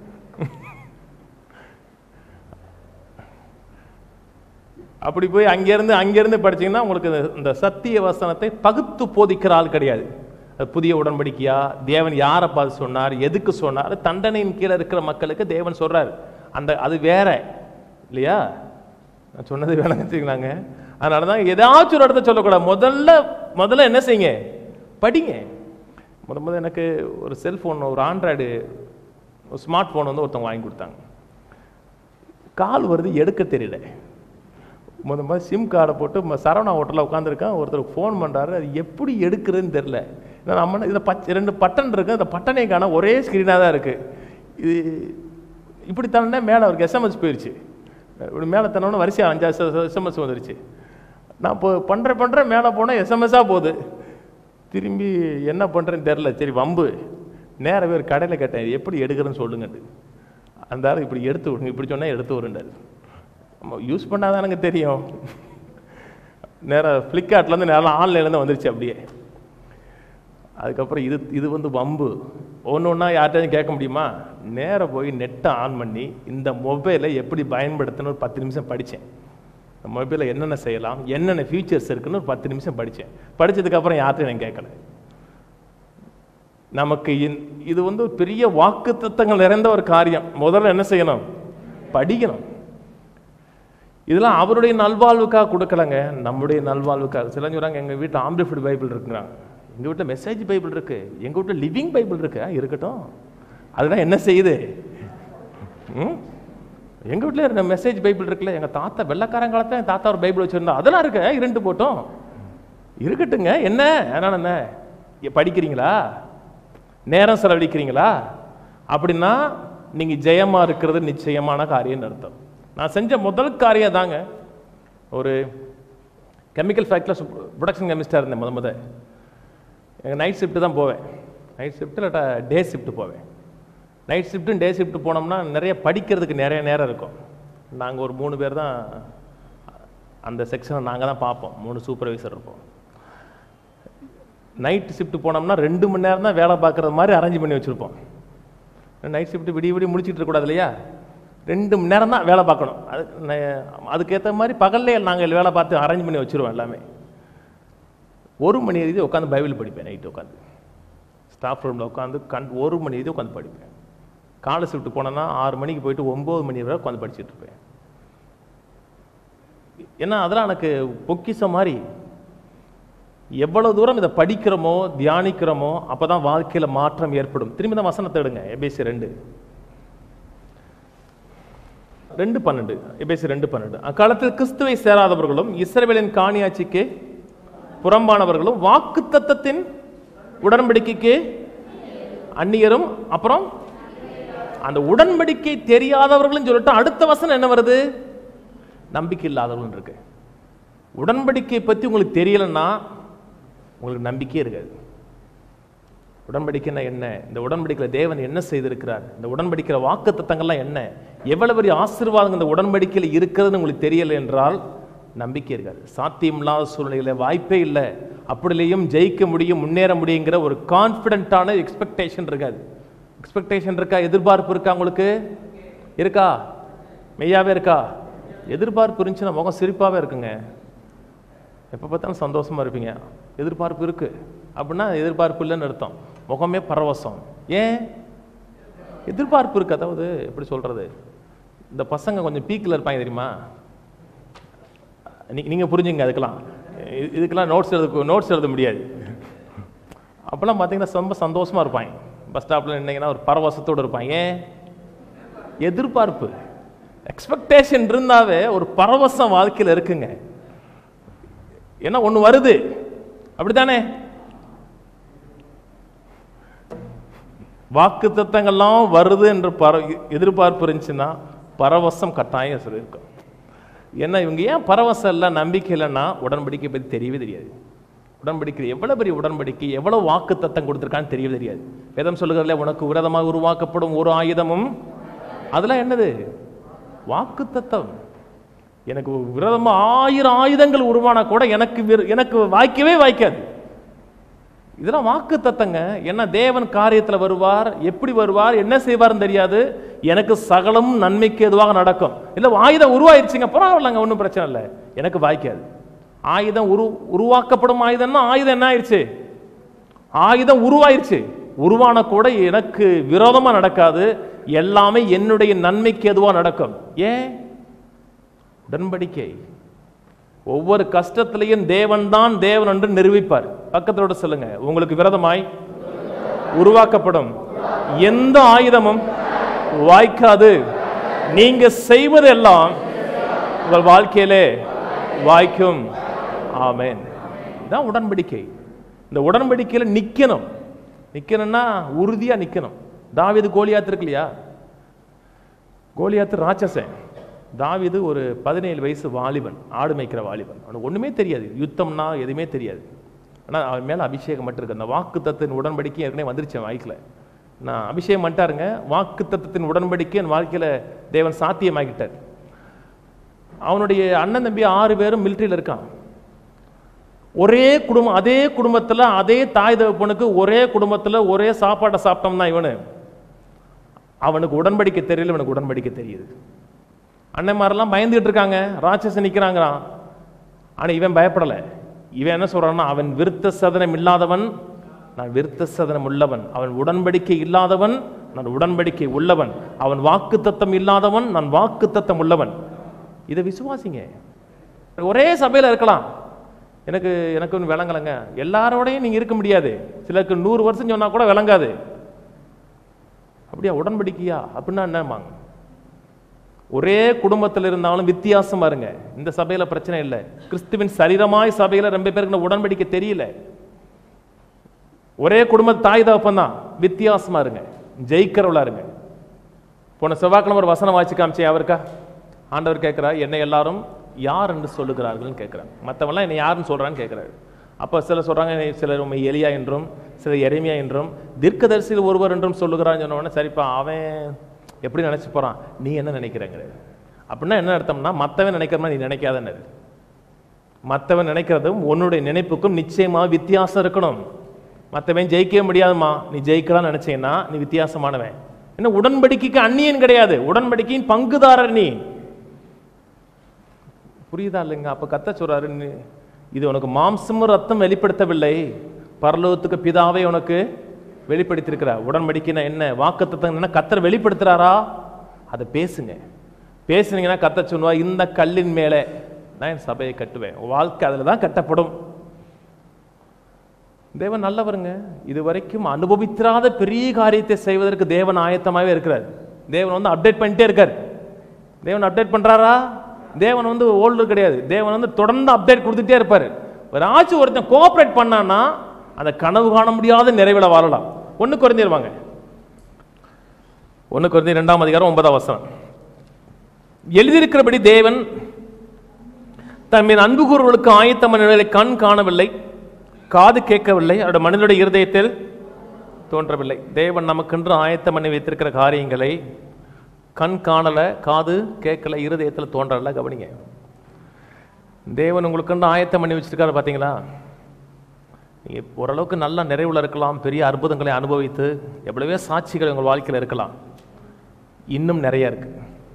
அப்படி போய் அங்கேருந்து அங்கேருந்து படிச்சீங்கன்னா உங்களுக்கு இந்த- இந்த சத்திய வசனத்தை பகுத்து போதிக்கிற ஆள் கிடையாது அது புதிய உடன்படிக்கையா தேவன் யாரை பார்த்து சொன்னார் எதுக்கு சொன்னார் அது தண்டனையின் கீழே இருக்கிற மக்களுக்கு தேவன் சொல்றார் அந்த அது வேற இல்லையா நான் சொன்னது வேணாங்க வச்சுக்கலாங்க அதனால தான் ஏதாச்சும் ஒரு இடத்த சொல்லக்கூடாது முதல்ல முதல்ல என்ன செய்யுங்க படிங்க முத முத எனக்கு ஒரு செல்ஃபோன் ஒரு ஆண்ட்ராய்டு ஒரு ஸ்மார்ட் ஃபோன் வந்து ஒருத்தவங்க வாங்கி கொடுத்தாங்க கால் வருது எடுக்க தெரியல முத மாதிரி சிம் கார்டை போட்டு ம- சரவணா ஹோட்டலில் உட்காந்துருக்கேன் ஒருத்தருக்கு ஃபோன் பண்ணுறாரு அது எப்படி எடுக்கிறதுன்னு தெரில ஏன்னா நம்ம இதில் பச்ச ரெண்டு பட்டன் இருக்கு அந்த பட்டனே காண ஒரே ஸ்க்ரீனாக தான் இருக்குது இது இப்படி தானே மேலே அவருக்கு எஸ்எம்எஸ் போயிடுச்சு இப்படி மேலே தன்னோன்னு வரிசையாக அஞ்சாறு எஸ்எம்எஸ் வந்துருச்சு நான் இப்போ பண்ணுறேன் பண்ணுறேன் மேலே போனால் எஸ்எம்எஸ்ஸாக போகுது திரும்பி என்ன பண்ணுறேன்னு தெரில சரி வம்பு நேராக பேர் கடையில் கேட்டேன் இது எப்படி எடுக்கிறேன்னு சொல்லுங்கட்டு அந்த ஆள் இப்படி எடுத்து விடுங்க இப்படி சொன்னால் எடுத்து வருண்டாரு நம்ம யூஸ் பண்ணாதான் எனக்கு தெரியும் நேராக ஃப்ளிப்கார்ட்லேருந்து நேரம் ஆன்லைன்லேருந்து வந்துருச்சு அப்படியே அதுக்கப்புறம் இது இது வந்து வம்பு ஒன்று ஒன்றா யார்கிட்டையும் கேட்க முடியுமா நேராக போய் நெட்டை ஆன் பண்ணி இந்த மொபைலை எப்படி பயன்படுத்தணும் ஒரு பத்து நிமிஷம் படித்தேன் இந்த மொபைலில் என்னென்ன செய்யலாம் என்னென்ன ஃபீச்சர்ஸ் இருக்குன்னு ஒரு பத்து நிமிஷம் படித்தேன் படித்ததுக்கப்புறம் யார்கிட்டையும் நான் கேட்கல நமக்கு இந்- இது வந்து ஒரு பெரிய வாக்குத்தத்தங்கள் நிறைந்த ஒரு காரியம் முதல்ல என்ன செய்யணும் படிக்கணும் இதெல்லாம் அவருடைய நல்வாழ்வுக்காக கொடுக்கலங்க நம்முடைய நல்வாழ்வுக்காக சில சொல்றாங்க எங்கள் வீட்டில் ஆம்பிளிஃபைடு பைபிள் இருக்குங்கிறாங்க எங்கள் வீட்டில் மெசேஜ் பைபிள் இருக்கு எங்கள் வீட்டில் லிவிங் பைபிள் இருக்கு ஆ, இருக்கட்டும் அதெல்லாம் என்ன செய்யுது ம் எங்கள் வீட்டில் இருந்த மெசேஜ் பைபிள் இருக்குல்ல எங்கள் தாத்தா வெள்ளக்காரன் காலத்தில் என் தாத்தா ஒரு பைபிள் வச்சுருந்தா அதெல்லாம் இருக்கு இரண்டு போட்டோம் இருக்கட்டுங்க என்ன அதனால என்ன இங்க படிக்கிறீங்களா நேரம் செலவழிக்கிறீங்களா அப்படின்னா நீங்கள் ஜெயமா இருக்கிறது நிச்சயமான காரியம்னு அர்த்தம் நான் செஞ்ச முதல் காரியம் தாங்க ஒரு கெமிக்கல் ஃபேக்டரியில் ப்ரொடக்ஷன் கெமிஸ்டாக இருந்தேன் முத முத எனக்கு நைட் ஷிஃப்ட்டு தான் போவேன் நைட் ஷிஃப்ட் இல்லாட்டா டே ஷிஃப்ட் போவேன் நைட் ஷிஃப்ட்டும் டே ஷிஃப்ட் போனோம்னா நிறைய படிக்கிறதுக்கு நிறைய நேரம் இருக்கும் நாங்கள் ஒரு மூணு பேர் தான் அந்த செக்ஷனை நாங்கள் தான் பார்ப்போம் மூணு சூப்பர்வைசர் இருப்போம் நைட் ஷிஃப்ட் போனோம்னா ரெண்டு மணி நேரம் தான் வேலை பார்க்குறது மாதிரி அரேஞ்ச் பண்ணி வச்சுருப்போம் நைட் ஷிஃப்ட் விடிய விடிய முடிச்சிட்டு இருக்கக்கூடாது இல்லையா ரெண்டு மணி நேரம் தான் வேலை பார்க்கணும் அது ந- அதுக்கேற்ற மாதிரி பகல்லே நாங்கள் வேலை பார்த்து அரேஞ்ச் பண்ணி வச்சுருவோம் எல்லாமே ஒரு மணி எழுதி உட்காந்து பைபிள் படிப்பேன் நைட்டு உட்காந்து ஸ்டாஃப் ரூமில் உட்காந்து கண் ஒரு மணி எழுதி உட்காந்து படிப்பேன் காலை ஷிஃப்ட் போனேன்னா ஆறு மணிக்கு போயிட்டு ஒம்பது மணி வரை உட்காந்து படிச்சுட்டு இருப்பேன் ஏன்னா அதெல்லாம் எனக்கு பொக்கிஷம் மாதிரி எவ்வளவு தூரம் இதை படிக்கிறோமோ தியானிக்கிறோமோ அப்பதான் வாழ்க்கையில மாற்றம் ஏற்படும் திரும்பி தான் வசனத்தை எடுங்க எபேசி ரெண்டு ரெண்டு பன்னெண்டு எபேசி ரெண்டு பன்னெண்டு அக்காலத்தில் கிறிஸ்துவை சேராதவர்களும் இஸ்ரவேலின் காணியாட்சிக்கு புறம்பானவர்களும் வாக்கு தத்தத்தின் உடன்படிக்கைக்கு அந்நியரும் அப்புறம் அந்த உடன்படிக்கை தெரியாதவர்களும் சொல்லிட்டு அடுத்த வசனம் என்ன வருது நம்பிக்கை இல்லாதவர்கள் இருக்கு உடன்படிக்கை பத்தி உங்களுக்கு தெரியலன்னா உங்களுக்கு நம்பிக்கையே இருக்காது உடன்படிக்கைன்னா என்ன இந்த உடன்படிக்கையில் தேவன் என்ன செய்திருக்கிறார் இந்த உடன்படிக்கிற வாக்கு தத்தங்கள்லாம் என்ன எவ்வளவு பெரிய ஆசீர்வாதம் இந்த உடன்படிக்கையில் இருக்கிறதுன்னு உங்களுக்கு தெரியலை என்றால் நம்பிக்கை இருக்காது சாத்தியம் இல்லாத சூழ்நிலையில் வாய்ப்பே இல்லை அப்படிலேயும் ஜெயிக்க முடியும் முன்னேற முடியுங்கிற ஒரு கான்ஃபிடென்ட்டான எக்ஸ்பெக்டேஷன் இருக்காது எக்ஸ்பெக்டேஷன் இருக்கா எதிர்பார்ப்பு இருக்கா உங்களுக்கு இருக்கா மெய்யாவே இருக்கா எதிர்பார்ப்பு இருந்துச்சுன்னா முகம் சிரிப்பாகவே இருக்குங்க எப்போ பார்த்தாலும் சந்தோஷமா இருப்பீங்க எதிர்பார்ப்பு இருக்கு அப்படின்னா எதிர்பார்ப்பு இல்லைன்னு அர்த்தம் முகமே பரவசம் ஏன் எதிர்பார்ப்பு இருக்கு அதாவது எப்படி சொல்றது இந்த பசங்க கொஞ்சம் பீக்கில் இருப்பாங்க தெரியுமா நீ நீங்கள் புரிஞ்சுங்க அதுக்கெல்லாம் இது- இதுக்கெல்லாம் நோட்ஸ் எழுத நோட்ஸ் எழுத முடியாது அப்போல்லாம் பார்த்தீங்கன்னா ரொம்ப சந்தோஷமா இருப்பாங்க பஸ் ஸ்டாப்பில் நின்னீங்கன்னா ஒரு பரவசத்தோடு இருப்பாங்க ஏன் எதிர்பார்ப்பு எக்ஸ்பெக்டேஷன் இருந்தாவே ஒரு பரவசம் வாழ்க்கையில் இருக்குங்க ஏன்னா ஒன்று வருது அப்படித்தானே வாக்கு தத்தங்கள்லாம் வருது என்ற பர எதிர்பார்ப்பு இருந்துச்சுன்னா பரவசம் கட்டாயம் இருக்கும் ஏன்னா இவங்க ஏன் பரவசம் இல்லை நம்பிக்கை இல்லைன்னா உடன்படிக்கை பற்றி தெரியவே தெரியாது உடன்படிக்கை எவ்வளவு பெரிய உடன்படிக்கை எவ்வளவு வாக்கு தத்தம் கொடுத்துருக்கான்னு தெரியவே தெரியாது வேதம் சொல்லுகிறதுல உனக்கு விரதமாக உருவாக்கப்படும் ஒரு ஆயுதமும் அதெல்லாம் என்னது வாக்கு தத்தம் எனக்கு விரதமா ஆயிரம் ஆயுதங்கள் உருவானா கூட எனக்கு விர- எனக்கு வாய்க்கவே வாய்க்காது இதெல்லாம் வாக்கு தத்தங்க என்ன தேவன் காரியத்துல வருவார் எப்படி வருவார் என்ன செய்வார்னு தெரியாது எனக்கு சகலம் நன்மைக்கு எதுவாக நடக்கும் இல்ல ஆயுதம் உருவாயிருச்சுங்க பரவாயில்லங்க ஒன்றும் பிரச்சனை இல்லை எனக்கு வாய்க்காது ஆயுதம் உரு உருவாக்கப்படும் ஆயுதம்னா ஆயுதம் என்ன ஆயிடுச்சு ஆயுதம் உருவாயிருச்சு உருவான கூட எனக்கு விரோதமா நடக்காது எல்லாமே என்னுடைய நன்மைக்கு எதுவா நடக்கும் ஏன் உடன்படிக்கை ஒவ்வொரு கஷ்டத்திலையும் தேவன் தான் தேவன் என்று நிரூபிப்பார் பக்கத்தோட சொல்லுங்க உங்களுக்கு விரதமாய் உருவாக்கப்படும் எந்த ஆயுதமும் வாய்க்காது நீங்க செய்வதெல்லாம் உங்கள் வாழ்க்கையிலே வாய்க்கும் ஆமென் இதான் உடன்படிக்கை இந்த உடன்படிக்கையில நிக்கணும் நிக்கணும்னா உறுதியா நிக்கணும் தாவீது கோலியாத்து இருக்கு இல்லையா கோலியாத்து ராட்சசன் தாவீது ஒரு பதினேழு வயசு வாலிபன் ஆடு மேய்க்கிற வாலிபன் அவனுக்கு ஒண்ணுமே தெரியாது யுத்தம்னா எதுவுமே தெரியாது ஆனா அவன் மேல அபிஷேகம் மட்டும் இருக்கு அந்த வாக்கு தத்தின் உடன்படிக்கை ஏற்கனவே வந்துருச்சு என் வாழ்க்கையில நான் அபிஷேகம் பண்ணிட்டாருங்க வாக்கு தத்தத்தின் உடன்படிக்கை என் வாழ்க்கையில தேவன் சாத்தியமாக்கிட்டார் அவனுடைய அண்ணன் தம்பி ஆறு பேரும் மிலிட்ரியில் இருக்கான் ஒரே குடும்பம் அதே குடும்பத்துல அதே தாய் தகப்பனுக்கு ஒரே குடும்பத்துல ஒரே சாப்பாட்டை சாப்பிட்டோம்னா இவனு அவனுக்கு உடன்படிக்கை தெரியல இவனுக்கு உடன்படிக்கை தெரியுது அண்ணன்மாரெல்லாம் பயந்துகிட்டு இருக்காங்க ராட்சசன் நிக்கிறாங்களாம் ஆனா இவன் பயப்படல இவன் என்ன சொல்றான்னா அவன் விருத்த சதனம் இல்லாதவன் நான் விருத்த சதனம் உள்ளவன் அவன் உடன்படிக்கை இல்லாதவன் நான் உடன்படிக்கை உள்ளவன் அவன் வாக்குத்தத்தம் இல்லாதவன் நான் வாக்குத்தத்தம் உள்ளவன் இதை விசுவாசிங்க ஒரே சபையில இருக்கலாம் எனக்கு எனக்கு ஒன்று விளங்கலைங்க எல்லாரோடையும் நீங்க இருக்க முடியாது சிலருக்கு நூறு வருஷம் சொன்னா கூட விளங்காது அப்படியா உடன்படிக்கையா அப்படின்னா என்னமாங்க ஒரே குடும்பத்தில் இருந்தாலும் வித்தியாசமா இருங்க இந்த சபையில பிரச்சனை இல்லை கிறிஸ்துவின் சரீரமாய் சபையில ரொம்ப பேருக்கு இந்த உடன்படிக்கை தெரியல ஒரே குடும்ப தாய் தகப்பன் தான் வித்தியாசமா இருங்க ஜெயிக்கிறவளா இருங்க போன செவ்வாய்க்கிழமை ஒரு வசனம் வாய்ச்சி காமிச்சேன் அவருக்கா ஆண்டவர் கேட்கிறா என்னை எல்லாரும் யார் என்று சொல்லுகிறார்கள்னு கேட்கிறாங்க மற்றவங்களாம் என்னை யாருன்னு சொல்றான்னு கேட்கிறாரு அப்போ சிலர் சொல்றாங்க என்னை சிலர் உண்மை எலியா என்றும் சிலர் எரேமியா என்றும் தீர்க்கதரிசியில் ஒருவர் என்றும் சொல்லுகிறான்னு சொன்ன உடனே சரிப்பா அவன் எப்படி நினைச்சு போறான் நீ என்ன நினைக்கிறேங்கிற அப்படின்னா என்ன அர்த்தம்னா மற்றவன் நினைக்கிற மாதிரி நீ நினைக்காதன்னு மற்றவன் நினைக்கிறதும் உன்னுடைய நினைப்புக்கும் நிச்சயமா வித்தியாசம் இருக்கணும் மற்றவன் ஜெயிக்கவே முடியாதுமா நீ ஜெயிக்கலாம்னு நினைச்சீங்கன்னா நீ வித்தியாசமானவன் என்ன உடன்படிக்கைக்கு அந்நியன் கிடையாது உடன்படிக்கையின் பங்குதாரர் நீ புரியுதா இல்லைங்க அப்ப கத்த சொல்றாரு நீ- இது உனக்கு மாம்சமும் ரத்தம் வெளிப்படுத்தவில்லை பரலோகத்துக்கு பிதாவே உனக்கு வெளிப்படுத்தியிருக்கிறார் உடன்படிக்கைனா என்ன வாக்குத்தத்தம் என்ன கத்தர் வெளிப்படுத்துறாரா அதை பேசுங்க பேசுனீங்கன்னா கத்த சொல்லுவா இந்த கல்லின் மேலே நான் என் சபையை கட்டுவேன் உன் வாழ்க்கை அதில் தான் கட்டப்படும் தேவன் நல்லவருங்க இது வரைக்கும் அனுபவித்திராத பெரிய காரியத்தை செய்வதற்கு தேவன் ஆயத்தமாகவே இருக்கிறார் தேவன் வந்து அப்டேட் பண்ணிட்டே இருக்கார் தேவன் அப்டேட் பண்றாரா தேவன் வந்து ஓல்டு கிடையாது தேவன் வந்து தொடர்ந்து அப்டேட் கொடுத்துட்டே இருப்பார் ஒரு ஆச்சு ஒருத்தன் கோஆப்ரேட் பண்ணான்னா அந்த கனவு காண முடியாத நிறைவில வாழலாம் ஒன்று குறைஞ்சிருவாங்க ஒன்று குறைஞ்சி ரெண்டாம் அதிகாரம் ஒன்பதாம் வசனம் எழுதியிருக்கிறபடி தேவன் தம்மின் அன்பு கூறுவர்களுக்கு ஆயத்தமான நிலையை கண் காணவில்லை காது கேட்கவில்லை அவருடைய மனிதனுடைய இருதயத்தில் தோன்றவில்லை தேவன் நமக்கென்று ஆயத்தம் பண்ணி வைத்திருக்கிற காரியங்களை கண் காணல காது கேட்கல இருதயத்தில் தோன்றல கவனிங்க தேவன் உங்களுக்கென்று ஆயத்தம் பண்ணி வச்சிருக்காரு பார்த்தீங்களா நீங்கள் ஓரளவுக்கு நல்ல நிறைவுல இருக்கலாம் பெரிய அற்புதங்களை அனுபவித்து எவ்வளவே சாட்சிகள் உங்கள் வாழ்க்கையில் இருக்கலாம் இன்னும் நிறைய இருக்கு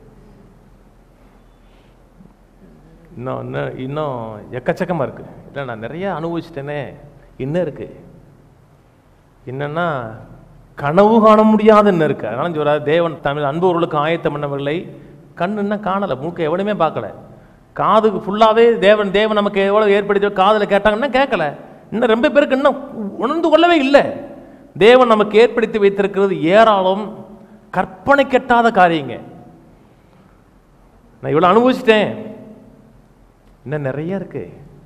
இன்னும் இன்னும் இன்னும் எக்கச்சக்கமாக இருக்கு இல்லை நான் நிறைய அனுபவிச்சிட்டேனே இன்னும் இருக்கு என்னன்னா கனவு காண முடியாதுன்னு இருக்கு அதனால சொல்றாரு தேவன் தமிழ் அன்பவர்களுக்கு ஆயத்தம் பண்ணவில்லை கண் இன்னும் காணலை மூக்க எவனுமே பார்க்கல காதுக்கு ஃபுல்லாகவே தேவன் தேவன் நமக்கு எவ்வளோ ஏற்படுத்தி காதில் கேட்டாங்கன்னா கேட்கல இன்னும் ரொம்ப பேருக்கு இன்னும் உணர்ந்து கொள்ளவே இல்லை தேவன் நமக்கு ஏற்படுத்தி வைத்திருக்கிறது ஏராளம் கற்பனை கெட்டாத காரியங்க நான் இவ்வளோ அனுபவிச்சிட்டேன் இன்னும் நிறைய இருக்கு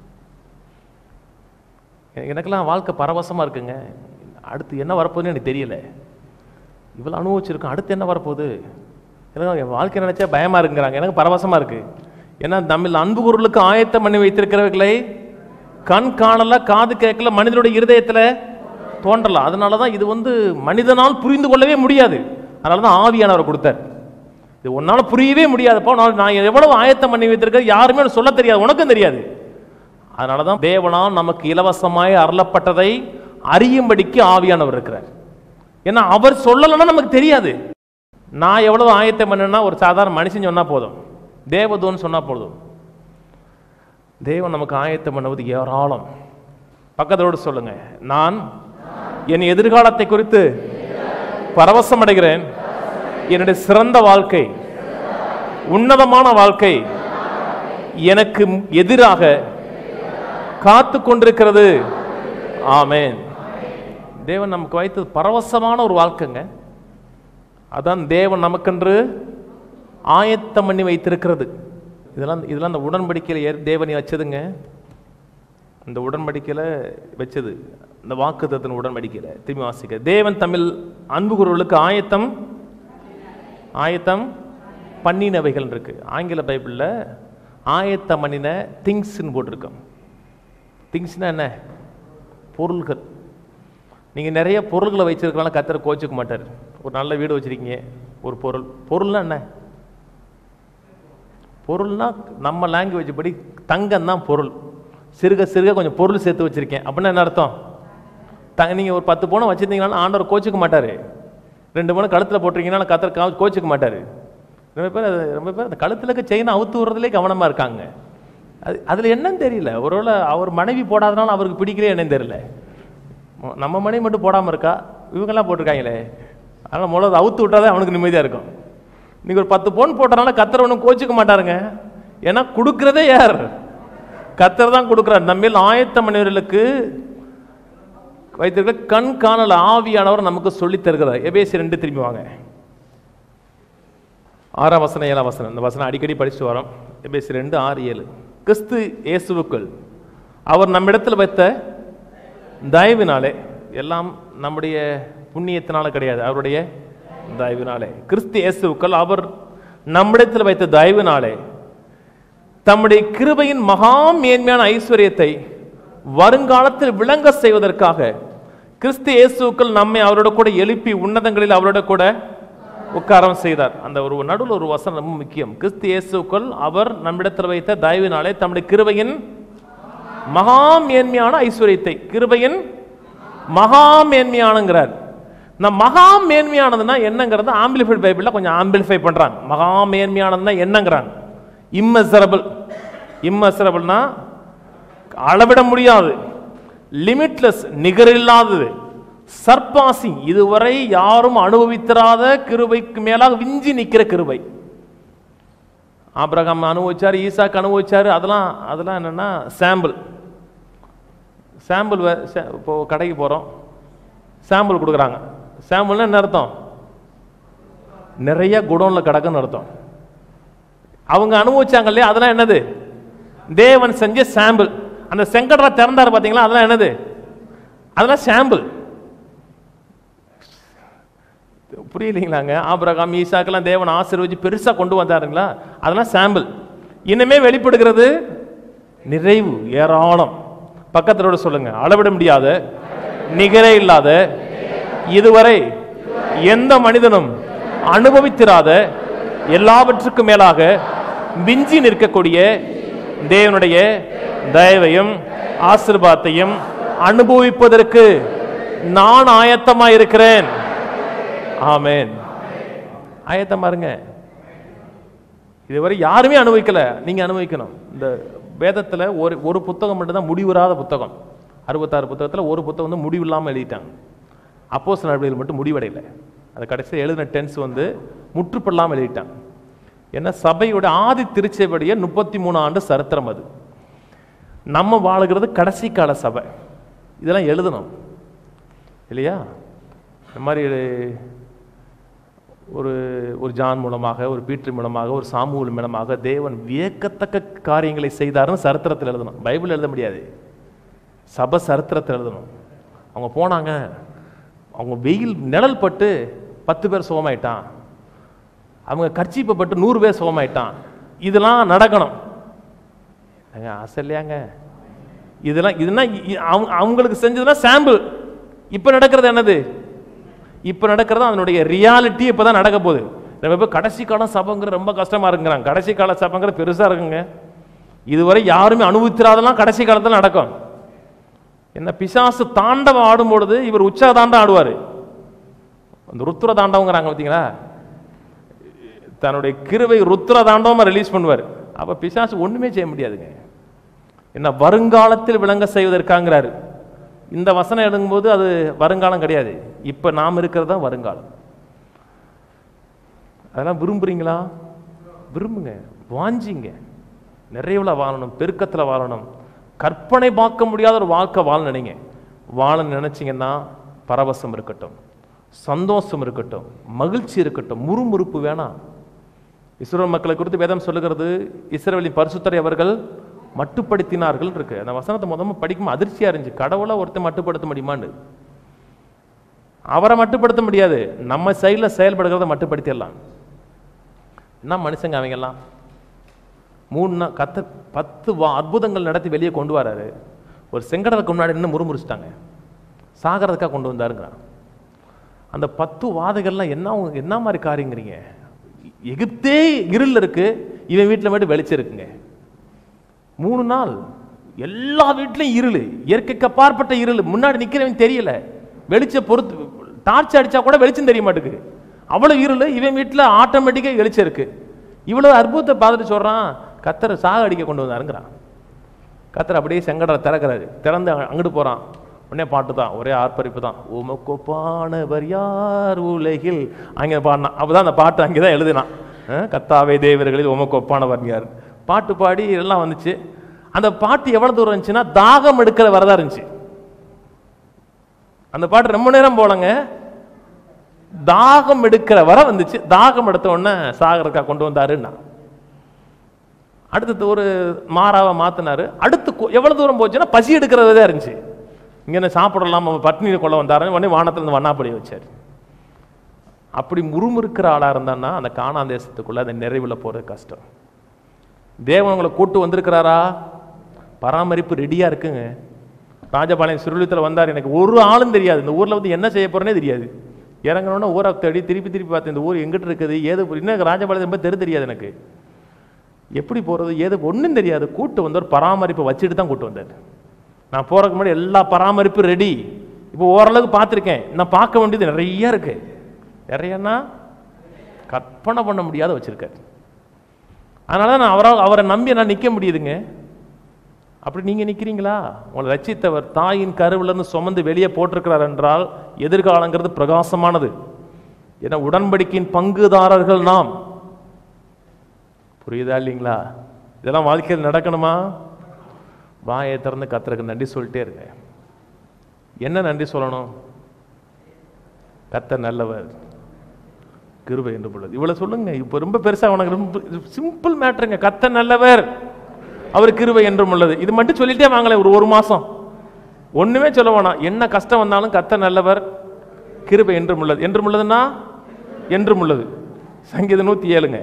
எ- எனக்கெல்லாம் வாழ்க்கை பரவசமாக இருக்குங்க அடுத்து என்ன வரப்போகுதுன்னு எனக்கு தெரியல இவ்வளோ அனுபவிச்சிருக்கோம் அடுத்து என்ன வரப்போகுது எனக்கு என் வாழ்க்கை நினைச்சா பயமாக இருக்குங்கிறாங்க எனக்கு பரவசமாக இருக்கு ஏன்னா தமிழ் அன்பு குரலுக்கு ஆயத்தம் பண்ணி வைத்திருக்கிறவர்களை கண் காணல காது கேட்கல மனிதனுடைய இருதயத்தில் தோன்றலாம் அதனால தான் இது வந்து மனிதனால் புரிந்து கொள்ளவே முடியாது அதனால தான் ஆவியானவர் கொடுத்தார் இது உன்னால் புரியவே முடியாதப்போ நான் நான் எவ்வளவு ஆயத்தம் பண்ணி வைத்திருக்கிறது யாருமே எனக்கு சொல்ல தெரியாது உனக்கும் தெரியாது அதனால தான் தேவனால் நமக்கு இலவசமாய் அருளப்பட்டதை அறியும்படிக்கு ஆவியானவர் இருக்கிறார் ஏன்னா அவர் சொல்லலைன்னா நமக்கு தெரியாது நான் எவ்வளவு ஆயத்தம் பண்ணேன்னா ஒரு சாதாரண மனுஷன் சொன்னா போதும் தேவதூன்னு சொன்னா போதும் தேவன் நமக்கு ஆயத்தம் பண்ணுவது ஏராளம் பக்கத்தோடு சொல்லுங்க நான் என் எதிர்காலத்தை குறித்து பரவசம் அடைகிறேன் என்னுடைய சிறந்த வாழ்க்கை உன்னதமான வாழ்க்கை எனக்கு எதிராக காத்து கொண்டிருக்கிறது ஆமென் தேவன் நமக்கு வைத்தது பரவசமான ஒரு வாழ்க்கைங்க அதான் தேவன் நமக்கென்று ஆயத்தம் பண்ணி வைத்திருக்கிறது இதெல்லாம் இதெல்லாம் அந்த உடன்படிக்கையில் ஏற் தேவனை வச்சதுங்க அந்த உடன்படிக்கையில் வச்சது அந்த வாக்குத்தத்தின் உடன்படிக்கையில் திரும்பி வாசிக்க தேவன் தமிழ் அன்பு குரலுக்கு ஆயத்தம் ஆயத்தம் பண்ணினவைகள் இருக்கு ஆங்கில பைபிளில் ஆயத்தம் பண்ணின திங்ஸ்ன்னு போட்டிருக்கோம் திங்ஸ்னா என்ன பொருள்கள் நீங்கள் நிறைய பொருள்களை வச்சிருக்கலாம் கத்தர் கோச்சுக்க மாட்டார் ஒரு நல்ல வீடு வச்சிருக்கீங்க ஒரு பொருள் பொருள்னா என்ன பொருள்னா நம்ம லாங்குவேஜ் படி தங்கம் தான் பொருள் சிறுக சிறுக கொஞ்சம் பொருள் சேர்த்து வச்சிருக்கேன் அப்படின்னா என்ன அர்த்தம் தங்க நீங்கள் ஒரு பத்து பவுன் வச்சிருந்தீங்கன்னா ஆண்டவர் கோச்சுக்க மாட்டார் ரெண்டு பவுன் கழுத்தில் போட்டிருக்கீங்கன்னா கத்தர் கா- கோச்சுக்க மாட்டார் ரொம்ப பேர் அது- ரொம்ப பேர் அந்த கழுத்தில் இருக்க செயினை அவுத்து விடுறதுலே கவனமாக இருக்காங்க அது அதில் என்னன்னு தெரியல ஒருவேளை அவர் மனைவி போடாதனால அவருக்கு பிடிக்கலையே என்னன்னு தெரியல ம- நம்ம மனைவி மட்டும் போடாமல் இருக்கா இவங்கெல்லாம் போட்டிருக்காங்களே அதனால் முதல்ல அவுத்து விட்டாதான் அவனுக்கு நிம்மதியாக இருக்கும் நீங்கள் ஒரு பத்து பவுன் போட்டனால கத்தர் ஒன்றும் கோச்சிக்க மாட்டாருங்க ஏன்னா கொடுக்குறதே யார் கத்தர் தான் கொடுக்குறார் நம்மில் ஆயத்த மனிதர்களுக்கு வைத்திருக்க கண் காணல் ஆவியானவர் நமக்கு சொல்லித் தருகிறார் எபேசி ரெண்டு திரும்பி வாங்க ஆறாம் வசனம் ஏழாம் வசனம் இந்த வசனம் அடிக்கடி படிச்சுட்டு வரோம் எபேசி ரெண்டு ஆறு ஏழு கிறிஸ்து இயேசுவுக்குள் அவர் நம்மிடத்தில் வைத்த தயவினாலே எல்லாம் நம்முடைய புண்ணியத்தினால கிடையாது அவருடைய தயவினாலே கிறிஸ்து இயேசுவுக்குள் அவர் நம்மிடத்தில் வைத்த தயவினாலே தம்முடைய கிருபையின் மகா மேன்மையான ஐஸ்வர்யத்தை வருங்காலத்தில் விளங்க செய்வதற்காக கிறிஸ்து இயேசுவுக்குள் நம்மை அவரோட கூட எழுப்பி உன்னதங்களில் அவரோட கூட உட்காரம் செய்தார் அந்த ஒரு நடுவில் ஒரு வசனம் ரொம்ப முக்கியம் கிறிஸ்து இயேசுக்குள் அவர் நம்மிடத்தில் வைத்த தயவினாலே தம்முடைய கிருபையின் மகா மேன்மையான ஐஸ்வர்யத்தை கிருபையின் மகா மேன்மையானங்கிறார் இந்த மகா மேன்மையானதுன்னா என்னங்கிறது ஆம்பிளிஃபைட் பைபிளில் கொஞ்சம் ஆம்பிளிஃபை பண்றாங்க மகா மேன்மையானதுன்னா என்னங்கிறாங்க இம்மெசரபிள் இம்மெசரபிள்னா அளவிட முடியாது லிமிட்லெஸ் நிகரில்லாதது சர்பாசிங் இதுவரை யாரும் அனுபவித்திராத கிருபைக்கு மேலாக விஞ்சி நிற்கிற கிருபை ஆபிரகாம் அனுபவிச்சார் ஈசாக்கு அனுபவிச்சார் அதெல்லாம் அதெல்லாம் என்னன்னா சாம்பிள் சாம்பிள் இப்போ கடைக்கு போகிறோம் சாம்பிள் கொடுக்குறாங்க சாம்பிள்னா என்ன அர்த்தம் நிறைய குடோனில் கிடக்குன்னு அர்த்தம் அவங்க அனுபவிச்சாங்க இல்லையா அதெல்லாம் என்னது தேவன் செஞ்ச சாம்பிள் அந்த செங்கடரை திறந்தாரு பார்த்தீங்களா அதெல்லாம் என்னது அதெல்லாம் சாம்பிள் புரியலைங்களாங்க ஆபிரகாம் ஈசாக்கெல்லாம் தேவன் ஆசீர்வதிச்சு பெருசாக கொண்டு வந்தாருங்களா அதெல்லாம் சாம்பிள் இனிமே வெளிப்படுகிறது நிறைவு ஏராளம் பக்கத்தோட சொல்லுங்க அளவிட முடியாத நிகரே இல்லாத இதுவரை எந்த மனிதனும் அனுபவித்திராத எல்லாவற்றுக்கும் மேலாக மிஞ்சி நிற்கக்கூடிய தேவனுடைய தயவையும் ஆசீர்வாதத்தையும் அனுபவிப்பதற்கு நான் ஆயத்தமா இருக்கிறேன் ஆமென் ஆயத்தமா இருங்க இதுவரை யாருமே அனுபவிக்கல நீங்க அனுபவிக்கணும் இந்த வேதத்துல ஒரு ஒரு புத்தகம் மட்டும்தான் முடிவுறாத புத்தகம் அறுபத்தாறு புத்தகத்துல ஒரு புத்தகம் வந்து முடிவு இல்லாம எழுதிட்டாங்க அப்போஸ் நடவடிக்கைகள் மட்டும் முடிவடையல அது கடைசியில் எழுதின டென்ஸ் வந்து முற்றுப்பெல்லாமல் எழுதிட்டாங்க ஏன்னா சபையோட ஆதி திருச்சபடிய முப்பத்தி மூணு ஆண்டு சரித்திரம் அது நம்ம வாழுகிறது கடைசி கால சபை இதெல்லாம் எழுதணும் இல்லையா இந்த மாதிரி ஒரு ஒரு ஜான் மூலமாக ஒரு பீட்ரு மூலமாக ஒரு சாமுவல் மூலமாக தேவன் வியக்கத்தக்க காரியங்களை செய்தாருன்னு சரித்திரத்தில் எழுதணும் பைபிள் எழுத முடியாது சபை சரித்திரத்தில் எழுதணும் அவங்க போனாங்க அவங்க வெயில் நிழல் பட்டு பத்து பேர் சுகமாயிட்டான் அவங்க கர்ச்சீப்பை பட்டு நூறு பேர் சுகமாயிட்டான் இதெல்லாம் நடக்கணும் ஏங்க, ஆசை இல்லையாங்க இதெல்லாம் இதுனா இ- அவங்க- அவங்களுக்கு செஞ்சதுன்னா சாம்பிள் இப்போ நடக்கிறது என்னது இப்போ நடக்கிறது அதனுடைய ரியாலிட்டி இப்போ தான் நடக்க போகுது நம்ம இப்போ கடைசி காலம் சபைங்கிற ரொம்ப கஷ்டமா இருக்குங்கிறாங்க கடைசி கால சபைங்கிற பெருசா இருக்குங்க இதுவரை யாருமே அனுபவித்திராதெல்லாம் கடைசி காலத்தில் நடக்கும் என்ன பிசாசு தாண்டவம் ஆடும்பொழுது இவர் உச்சா தாண்டம் ஆடுவார் அந்த ருத்ர தாண்டவங்கிறாங்க பார்த்தீங்களா தன்னுடைய கிருவை ருத்ர தாண்டவமா ரிலீஸ் பண்ணுவார் அப்ப பிசாசு ஒண்ணுமே செய்ய முடியாதுங்க என்ன வருங்காலத்தில் விளங்க செய்வதற்காங்கிறாரு இந்த வசனம் எழுதும்போது அது வருங்காலம் கிடையாது இப்ப நாம் இருக்கிறது தான் வருங்காலம் அதெல்லாம் விரும்புறீங்களா விரும்புங்க வாஞ்சிங்க நிறைவுல வாழணும் பெருக்கத்துல வாழணும் கற்பனை பார்க்க முடியாத ஒரு வாழ்க்கை வாழ நினைங்க வாழ நினைச்சீங்கன்னா பரவசம் இருக்கட்டும் சந்தோஷம் இருக்கட்டும் மகிழ்ச்சி இருக்கட்டும் முறுமுறுப்பு வேணாம் இஸ்ரேல் மக்களை குறித்து வேதம் சொல்லுகிறது இஸ்ரேலின் பரிசுத்தரை அவர்கள் மட்டுப்படுத்தினார்கள் இருக்கு அந்த வசனத்தை முதல்ல படிக்கும் அதிர்ச்சியா இருந்துச்சு கடவுளை ஒருத்தன் மட்டுப்படுத்த முடியுமான்னு அவரை மட்டுப்படுத்த முடியாது நம்ம சைடில் செயல்படுகிறத மட்டுப்படுத்திடலாம் என்ன மனுஷங்க அவங்கெல்லாம் மூணு நாள் கத்த பத்து வா அற்புதங்கள் நடத்தி வெளியே கொண்டு வராரு ஒரு செங்கடலுக்கு முன்னாடி நின்று முறுமுறுச்சிட்டாங்க சாகிறதுக்காக கொண்டு வந்தாருங்கிறான் அந்த பத்து வாதைகள்லாம் என்ன என்ன மாதிரி காரியங்கிறீங்க எகிப்தே இருள் இருக்கு இவன் வீட்டில் மட்டும் வெளிச்சம் இருக்குங்க மூணு நாள் எல்லா வீட்லயும் இருள் இயற்கைக்கு அப்பாற்பட்ட இருள் முன்னாடி நிக்கிறவன் தெரியல வெளிச்சம் பொறுத்து டார்ச் அடிச்சா கூட வெளிச்சம் தெரிய மாட்டேங்குது அவ்வளவு இருள் இவன் வீட்டில் ஆட்டோமேட்டிக்காக வெளிச்சம் இருக்கு இவ்வளவு அற்புதத்தை பார்த்துட்டு சொல்றான் கத்தரை சாக அடிக்க கொண்டு வந்தாருங்கிறான் கத்தர் அப்படியே செங்கடலை திறக்கிறாரு திறந்து அங்க- அங்கிட்டு போறான் உடனே பாட்டு தான் ஒரே ஆர்ப்பரிப்பு தான் உமக்கொப்பானவர் யார் உலகில் அங்கே பாடினான் அப்பதான் அந்த பாட்டு அங்கே தான் எழுதினான் அஹ், கத்தாவே தேவர்களில் உமக்கொப்பானவர் யார் பாட்டு பாடி எல்லாம் வந்துச்சு அந்த பாட்டு எவ்வளவு தூரம் இருந்துச்சுன்னா தாகம் எடுக்கிற வரதா இருந்துச்சு அந்த பாட்டு ரொம்ப நேரம் போலங்க தாகம் எடுக்கிற வர வந்துச்சு தாகம் எடுத்த உடனே சாகரக்கா கொண்டு வந்தாருன்னா அடுத்தது ஒரு மாறாவை மாத்தினாரு அடுத்து கொ- எவ்வளவு தூரம் போச்சுன்னா பசி எடுக்கிறது தான் இருந்துச்சு இங்க என்ன சாப்பிடலாம் அவன் பட்னியை கொள்ள வந்தாருன்னு உடனே வானத்துல இருந்து வண்ணாப்படி வச்சார் அப்படி முறுமுறுக்கிற ஆளா இருந்தான்னா அந்த காணான் தேசத்துக்குள்ள அந்த நிறைவுல போறது கஷ்டம் தேவன் உங்களை கூட்டு வந்திருக்கிறாரா பராமரிப்பு ரெடியா இருக்குங்க ராஜபாளையம் சுருளித்தில் வந்தார் எனக்கு ஒரு ஆளும் தெரியாது இந்த ஊர்ல வந்து என்ன செய்ய போறேனே தெரியாது இறங்கணும்னா ஊரை தேடி திருப்பி திருப்பி பார்த்தேன் இந்த ஊர் எங்கிட்டு இருக்குது ஏது இன்னும் ராஜபாளையம் ரொம்ப தெரு தெரியாது எனக்கு எப்படி போறது ஏது ஒண்ணும் தெரியாது கூட்டு வந்தவர் பராமரிப்பை வச்சுட்டு தான் கூட்டு வந்தார் நான் போறதுக்கு முன்னாடி எல்லா பராமரிப்பும் ரெடி இப்போ ஓரளவுக்கு பார்த்துருக்கேன் நான் பார்க்க வேண்டியது நிறைய இருக்கு நிறையன்னா கற்பனை பண்ண முடியாத வச்சிருக்காரு அதனால தான் நான் அவரை அவரை நம்பி நான் நிற்க முடியுதுங்க அப்படி நீங்க நிக்கிறீங்களா உங்களை ரட்சித்தவர் தாயின் கருவுல இருந்து சுமந்து வெளியே போட்டிருக்கிறார் என்றால் எதிர்காலங்கிறது பிரகாசமானது என உடன்படிக்கையின் பங்குதாரர்கள் நாம் புரியுதா இல்லைங்களா இதெல்லாம் வாழ்க்கையில் நடக்கணுமா வாயை திறந்து கத்தருக்கு நன்றி சொல்லிட்டே இருங்க என்ன நன்றி சொல்லணும் கத்தர் நல்லவர் கிருபை என்று உள்ளது இவ்வளவு சொல்லுங்க இப்போ ரொம்ப பெருசா உனக்கு ரொம்ப சிம்பிள் மேட்டருங்க கத்தர் நல்லவர் அவர் கிருபை என்றும் உள்ளது இது மட்டும் சொல்லிட்டே வாங்களேன் ஒரு ஒரு மாசம் ஒண்ணுமே சொல்ல வேணாம் என்ன கஷ்டம் வந்தாலும் கத்தர் நல்லவர் கிருபை என்றும் உள்ளது என்றும் உள்ளதுன்னா என்றும் உள்ளது சங்கீதம் நூத்தி ஏழுங்க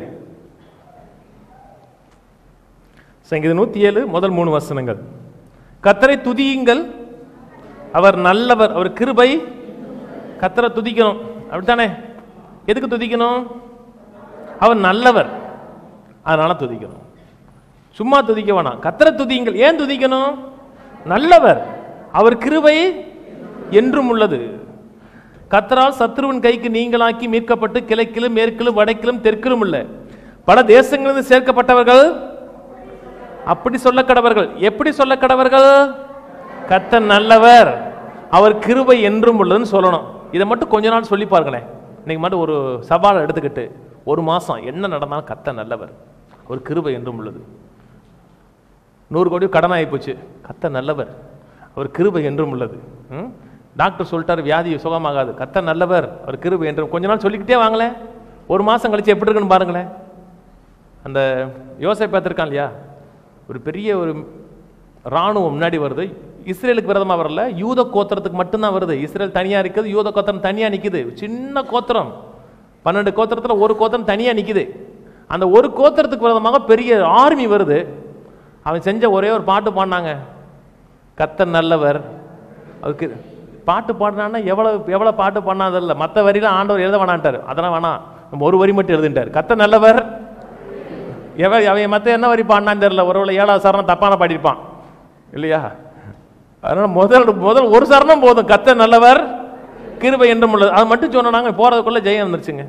சங்கீதம் நூத்தி ஏழு முதல் மூணு வசனங்கள் கத்தரை துதியுங்கள் அவர் நல்லவர் அவர் கிருபை கத்தரை துதிக்கணும் அப்படித்தானே எதுக்கு துதிக்கணும் அவர் நல்லவர் அதனால துதிக்கணும் சும்மா துதிக்க வேணாம் கத்தரை துதியுங்கள் ஏன் துதிக்கணும் நல்லவர் அவர் கிருபை என்றும் உள்ளது கத்தரால் சத்ருவின் கைக்கு நீங்களாக்கி மீட்கப்பட்டு கிழக்கிலும் மேற்கிலும் வடக்கிலும் தெற்கிலும் உள்ள பல தேசங்களிலிருந்து சேர்க்கப்பட்டவர்கள் அப்படி சொல்ல கடவர்கள் எப்படி சொல்ல கடவர்கள் கத்தர் நல்லவர் அவர் கிருபை என்றும் உள்ளதுன்னு சொல்லணும் இதை மட்டும் கொஞ்ச நாள் சொல்லி பாருங்களேன் இன்னைக்கு மட்டும் ஒரு சவாலை எடுத்துக்கிட்டு ஒரு மாசம் என்ன நடந்தாலும் கத்த நல்லவர் அவர் கிருபை என்றும் உள்ளது நூறு கோடி கடன் ஆகி போச்சு கத்த நல்லவர் அவர் கிருபை என்றும் உள்ளது ம்? டாக்டர் சொல்லிட்டாரு வியாதி சுகமாகாது கத்த நல்லவர் அவர் கிருபை என்றும் கொஞ்ச நாள் சொல்லிக்கிட்டே வாங்களேன் ஒரு மாசம் கழிச்சு எப்படி இருக்குன்னு பாருங்களேன் அந்த யோசை பார்த்துருக்கான் இல்லையா ஒரு பெரிய ஒரு ராணுவம் முன்னாடி வருது இஸ்ரேலுக்கு விரதமா வரல யூத கோத்திரத்துக்கு மட்டும்தான் வருது இஸ்ரேல் தனியா இருக்குது யூத கோத்திரம் தனியா நிக்குது சின்ன கோத்திரம் பன்னெண்டு கோத்திரத்துல ஒரு கோத்திரம் தனியா நிக்குது அந்த ஒரு கோத்திரத்துக்கு விரதமாக பெரிய ஆர்மி வருது அவன் செஞ்ச ஒரே ஒரு பாட்டு பாடினாங்க கத்தர் நல்லவர் அதுக்கு பாட்டு பாடினான்னா எவ்வளவு எவ்வளவு பாட்டு பாடினாதில்ல மற்ற வரியில ஆண்டவர் எழுத வேணான்ட்டார் அதெல்லாம் வேணாம் நம்ம ஒரு வரி மட்டும் எழுதிட்டார் கத்தர் நல்லவர் எவ அவன் மற்ற என்ன வரி பாடினான்னு தெரியல ஒருவேளை ஏழாவது சரணம் தப்பான பாடியிருப்பான் இல்லையா அதனால முதல் முதல் ஒரு சரணம் போதும் கத்த நல்லவர் கிருபை என்றும் உள்ளது அது மட்டும் சொன்னாங்க போறதுக்குள்ள ஜெயம் வந்துருச்சுங்க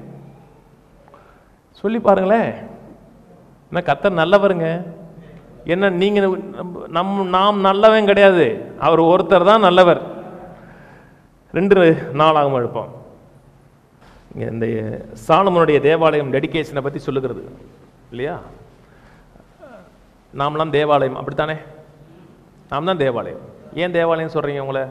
சொல்லி பாருங்களேன் என்ன கத்தர் நல்லவருங்க என்ன நீங்க நம் நாம் நல்லவன் கிடையாது அவர் ஒருத்தர் தான் நல்லவர் ரெண்டு நாளாகவும் எழுப்போம் இங்க இந்த சாலமனுடைய தேவாலயம் டெடிகேஷனை பத்தி சொல்லுகிறது இல்லையா நாமெல்லாம் தேவாலயம் அப்படித்தானே நாம் தான் தேவாலயம் ஏன் தேவாலயம் சொல்றீங்க உங்களை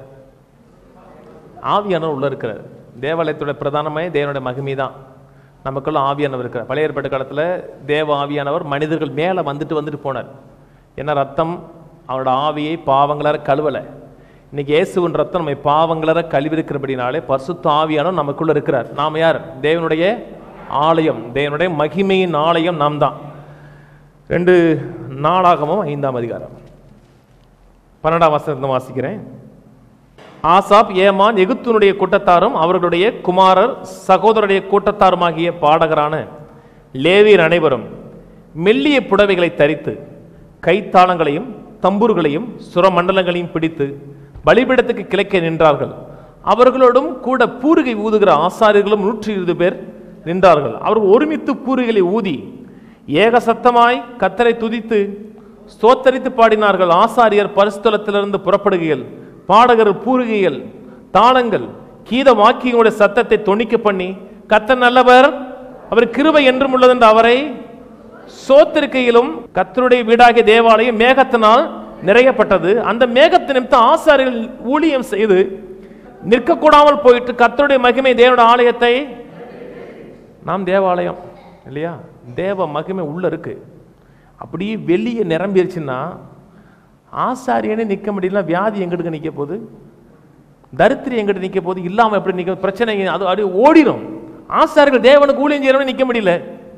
ஆவியானவர் உள்ள இருக்கிறார் தேவாலயத்தோட பிரதானமே தேவனுடைய மகிமை தான் நமக்குள்ள ஆவியானவர் இருக்கிறார் பழைய ஏற்பாட்டு காலத்துல தேவ ஆவியானவர் மனிதர்கள் மேலே வந்துட்டு வந்துட்டு போனார் என்ன ரத்தம் அவரோட ஆவியை பாவங்களற கழுவலை இன்னைக்கு இயேசுவின் ரத்தம் நம்மை பாவங்களற கழுவிருக்கிறபடினாலே பரிசுத்த ஆவியானவர் நமக்குள்ள இருக்கிறார் நாம் யார் தேவனுடைய ஆலயம் தேவனுடைய மகிமையின் ஆலயம் நாம் தான் ரெண்டு நாளாகமும் ஐந்தாம் அதிகாரம் பன்னெண்டாம் வசனத்தை வாசிக்கிறேன் ஆசாப் ஏமான் எகுத்துனுடைய கூட்டத்தாரும் அவர்களுடைய குமாரர் சகோதரருடைய கூட்டத்தாருமாகிய பாடகரான லேவியர் அனைவரும் மெல்லிய புடவைகளை தரித்து கைத்தாளங்களையும் தம்புர்களையும் சுரமண்டலங்களையும் பிடித்து பலிபீடத்துக்கு கிழக்கே நின்றார்கள் அவர்களோடும் கூட பூரிகை ஊதுகிற ஆசாரியர்களும் நூற்றி இருபது பேர் நின்றார்கள் அவர்கள் ஒருமித்து பூரிகளை ஊதி ஏக சத்தமாய் கத்தரை துதித்து ஸ்தோத்தரித்து பாடினார்கள் ஆசாரியர் பரிசுத்தலத்திலிருந்து புறப்படுகையில் பாடகர் பூரிகைகள் தாளங்கள் கீத வாக்கியங்களுடைய சத்தத்தை தொனிக்க பண்ணி கத்தர் நல்லவர் அவர் கிருபை என்றும் உள்ளது என்று அவரை சோத்திருக்கையிலும் கத்தருடைய வீடாகிய தேவாலயம் மேகத்தினால் நிறையப்பட்டது அந்த மேகத்தை நிமித்தம் ஆசாரியர்கள் ஊழியம் செய்து நிற்கக்கூடாமல் போயிட்டு கத்தருடைய மகிமை தேவனுடைய ஆலயத்தை நாம் தேவாலயம் இல்லையா தேவ மகிமை உள்ள இருக்கு அப்படியே வெளியே நிரம்பிருச்சுன்னா ஆசாரியனே நிற்க முடியல வியாதி எங்கிட்டு நிற்க போகுது தரித்திரி எங்கிட்ட நிற்க போகுது இல்லாம எப்படி நிற்க பிரச்சனை அது அப்படியே ஓடிடும் ஆசாரிகள் தேவனுக்கு ஊழியம் செய்யறவனே நிற்க முடியல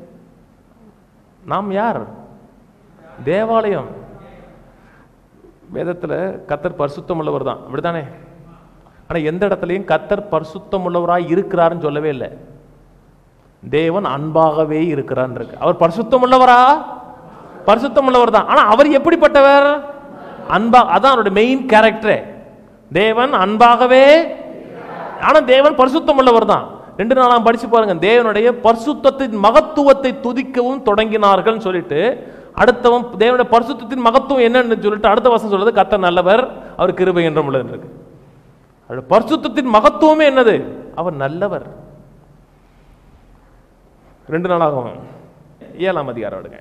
நாம் யார் தேவாலயம் வேதத்துல கத்தர் பரிசுத்தம் உள்ளவர் தான் அப்படித்தானே ஆனா எந்த இடத்துலையும் கத்தர் பரிசுத்தம் உள்ளவராய் இருக்கிறாருன்னு சொல்லவே இல்லை தேவன் அன்பாகவே இருக்கிறான் இருக்கு அவர் பரிசுத்தம் உள்ளவரா பரிசுத்தம் உள்ளவர் தான் ஆனா அவர் எப்படிப்பட்டவர் அன்பா அதான் அவருடைய மெயின் கேரக்டரே தேவன் அன்பாகவே ஆனா தேவன் பரிசுத்தம் உள்ளவர் தான் ரெண்டு நாளாம் படிச்சு பாருங்க தேவனுடைய பரிசுத்தத்தின் மகத்துவத்தை துதிக்கவும் தொடங்கினார்கள் சொல்லிட்டு அடுத்தவன் தேவனுடைய பரிசுத்தத்தின் மகத்துவம் என்னன்னு சொல்லிட்டு அடுத்த வருஷம் சொல்றது கத்த நல்லவர் அவர் கிருபை என்றும் உள்ளது இருக்கு அவருடைய பரிசுத்தத்தின் மகத்துவமே என்னது அவர் நல்லவர் ரெண்டு நாளாகும் ஏழாம் அதிகாரம் எடுங்க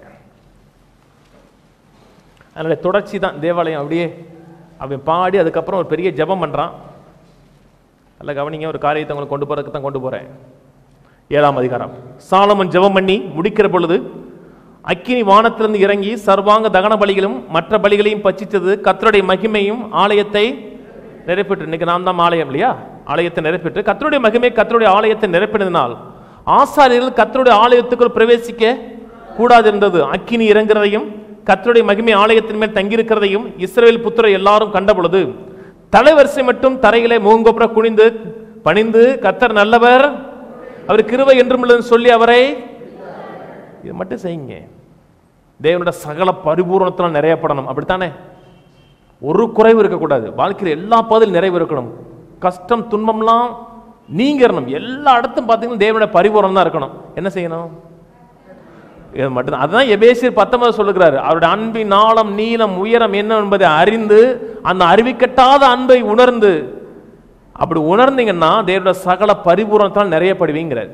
அதனுடைய தொடர்ச்சி தான் தேவாலயம் அப்படியே அவன் பாடி அதுக்கப்புறம் ஒரு பெரிய ஜெபம் பண்றான் நல்ல கவனிங்க ஒரு காரியத்தை உங்களுக்கு கொண்டு போறதுக்கு தான் கொண்டு போறேன் ஏழாம் அதிகாரம் சாலமன் ஜெபம் பண்ணி முடிக்கிற பொழுது அக்கினி வானத்திலிருந்து இறங்கி சர்வாங்க தகன பலிகளும் மற்ற பலிகளையும் பச்சித்தது கத்தருடைய மகிமையும் ஆலயத்தை நிறைப்பெற்று இன்னைக்கு நாம் தான் ஆலயம் இல்லையா ஆலயத்தை நிறைப்பெற்று கத்தருடைய மகிமை கத்தருடைய ஆலயத்தை நிரப்பினதினால் ஆசாரியர்கள் கத்தருடைய ஆலயத்துக்குள் பிரவேசிக்க கூடாது இருந்தது அக்கினி இறங்குறதையும் கத்தருடைய மகிமை ஆலயத்தின் மேல் தங்கியிருக்கிறதையும் இஸ்ரவேல் புத்திரர் எல்லாரும் கண்ட பொழுது தலைவரிசை மட்டும் தரையிலே முகங்கொப்புற குனிந்து பணிந்து கத்தர் நல்லவர் அவர் கிருபை என்றும் உள்ளதுன்னு சொல்லி அவரை இது மட்டும் செய்யுங்க தேவனோட சகல பரிபூரணத்தினால் நிறையப்படணும் அப்படித்தானே ஒரு குறைவு இருக்கக்கூடாது வாழ்க்கையில் எல்லா பகுதியிலும் நிறைவு இருக்கணும் கஷ்டம் துன்பம்லாம் நீங்கிறணும் எல்லா இடத்தும் பார்த்தீங்கன்னா தேவனோட பரிபூரணம் தான் இருக்கணும் என்ன செய்யணும் இது மட்டும்தான் அதுதான் எபேசியர் பத்தொன்பது சொல்லுகிறாரு அவருடைய அன்பின் ஆழம் நீளம் உயரம் என்ன என்பதை அறிந்து அந்த அறிவிக்கட்டாத அன்பை உணர்ந்து அப்படி உணர்ந்தீங்கன்னா தேவனோட சகல பரிபூரணத்தால் நிறையப்படுவீங்கிறார்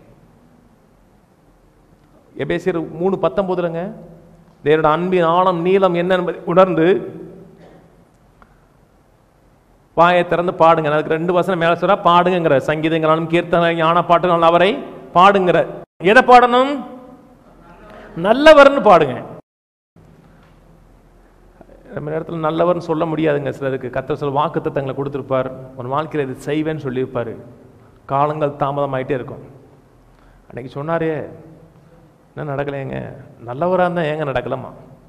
எபேசியர் மூணு பத்தொன்பதுலங்க தேவனோட அன்பின் ஆழம் நீளம் என்ன என்பதை உணர்ந்து வாயை திறந்து பாடுங்க அதுக்கு ரெண்டு வசனம் மேல சொல்றா பாடுங்கிற சங்கீதங்களாலும் கீர்த்தனை ஞான பாட்டுகள் அவரை பாடுங்கிற எதை பாடணும் நல்லவர்னு பாடுங்க நம்ம நேரத்தில் நல்லவர்னு சொல்ல முடியாதுங்க சிலருக்கு கத்த சொல்ல வாக்கு தத்தங்களை கொடுத்துருப்பார் உன் வாழ்க்கையில் இது செய்வேன்னு சொல்லியிருப்பாரு காலங்கள் தாமதமாயிட்டே இருக்கும் அன்னைக்கு சொன்னாரே என்ன நடக்கலையேங்க நல்லவராக இருந்தால் ஏங்க நடக்கலாமா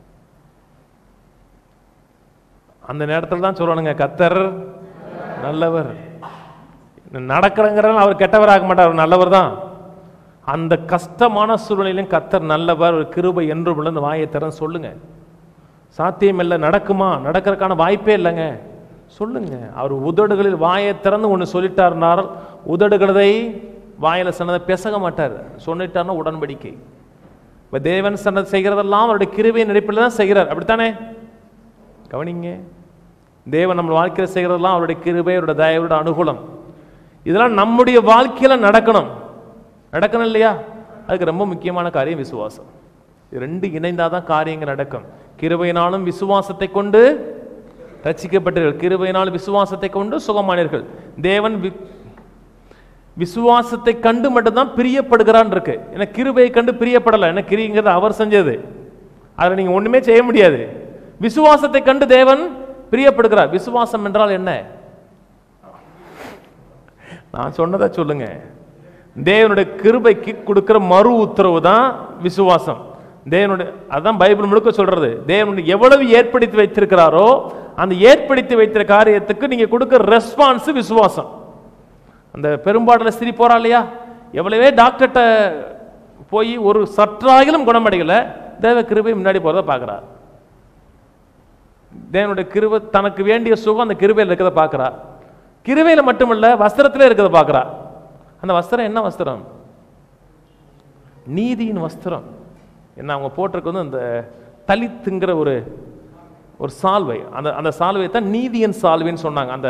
அந்த நேரத்தில் தான் சொல்லணுங்க கத்தர் நல்லவர் நடக்கிறங்கிறனால அவர் கெட்டவராக மாட்டார் அவர் நல்லவர் தான் அந்த கஷ்டமான சூழ்நிலையிலும் கத்தர் நல்லவர் ஒரு கிருபை என்று உள்ள வாயை திறந்து சொல்லுங்க சாத்தியம் இல்லை நடக்குமா நடக்கிறதுக்கான வாய்ப்பே இல்லைங்க சொல்லுங்க அவர் உதடுகளில் வாயை திறந்து ஒன்று சொல்லிட்டாருனார் உதடுகளதை வாயில சொன்னதை பேசக மாட்டார் சொல்லிட்டார்னா உடன்படிக்கை இப்போ தேவன் சொன்னது செய்கிறதெல்லாம் அவருடைய கிருபை நடிப்பில் தான் செய்கிறார் அப்படித்தானே கவனிங்க தேவன் நம்ம வாழ்க்கையில் செய்கிறதெல்லாம் அவருடைய கிருபை அவருடைய தயவுடைய அனுகூலம் இதெல்லாம் நம்முடைய வாழ்க்கையில் நடக்கணும் நடக்கணும் இல்லையா அதுக்கு ரொம்ப முக்கியமான காரியம் விசுவாசம் இது ரெண்டு இணைந்தாதான் காரியங்கள் நடக்கும் கிருபையினாலும் விசுவாசத்தை கொண்டு ரட்சிக்கப்பட்டீர்கள் கிருபையினாலும் விசுவாசத்தை கொண்டு சுகமானீர்கள் தேவன் வி- விசுவாசத்தை கண்டு மட்டும்தான் பிரியப்படுகிறான் இருக்கு ஏன்னா கிருபையை கண்டு பிரியப்படலை ஏன்னா கிரிங்கிறது அவர் செஞ்சது அதில் நீங்க ஒண்ணுமே செய்ய முடியாது விசுவாசத்தை கண்டு தேவன் பிரியப்படுகிறார் விசுவாசம் என்றால் என்ன நான் சொன்னதை சொல்லுங்க தேவனுடைய கிருபைக்கு கொடுக்கிற மறு உத்தரவு தான் விசுவாசம் தேவனுடைய அதான் பைபிள் முழுக்க சொல்றது தேவனுடைய எவ்வளவு ஏற்படுத்தி வைத்திருக்கிறாரோ அந்த ஏற்படுத்தி வைத்திருக்கிற காரியத்துக்கு நீங்க கொடுக்கிற ரெஸ்பான்ஸ் விசுவாசம் அந்த பெரும்பாடுல ஸ்திரீ போறா இல்லையா எவ்வளவே டாக்டர்கிட்ட போய் ஒரு சற்றாகிலும் குணமடையல தேவ கிருபை முன்னாடி போறத பார்க்கறா தேவனுடைய கிருபை தனக்கு வேண்டிய சுகம் அந்த கிருபையில் இருக்கிறத பார்க்கறா கிருபையில மட்டுமல்ல வஸ்திரத்துல இருக்கிறத பார்க்கறா அந்த வஸ்திரம் என்ன வஸ்திரம் நீதியின் வஸ்திரம் என்ன அவங்க போட்டிருக்கு வந்து அந்த தலித்துங்கிற ஒரு ஒரு சால்வை அந்த அந்த சால்வை தான் நீதியின் சால்வைன்னு சொன்னாங்க அந்த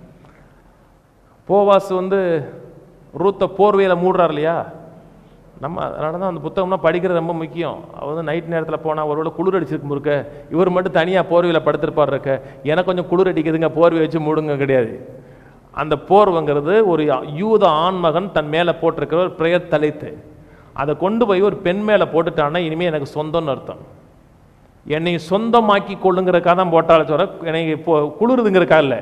போவாஸ் வந்து ரூத்த போர்வையில மூடுறார் இல்லையா நம்ம அதனால தான் அந்த புத்தகம்லாம் படிக்கிறது ரொம்ப முக்கியம் அவர் வந்து நைட் நேரத்தில் போனால் ஒருவேளை குளிர் அடிச்சிருக்கும் இருக்க இவர் மட்டும் தனியாக போர்வையில் படுத்திருப்பார் இருக்க எனக்கு கொஞ்சம் குளிர் அடிக்குதுங்க போர்வை வச்சு மூடுங்க கிடையாது அந்த போர்வைங்கிறது ஒரு யூத ஆண்மகன் தன் மேலே போட்டிருக்கிற ஒரு பிரயர் தலைத்து அதை கொண்டு போய் ஒரு பெண் மேலே போட்டுட்டான்னா இனிமேல் எனக்கு சொந்தம்னு அர்த்தம் என்னை சொந்தமாக்கி கொள்ளுங்கிறக்காக தான் போட்டாலே சொல்ற எனக்கு இப்போ குளிருதுங்கிறக்கா இல்லை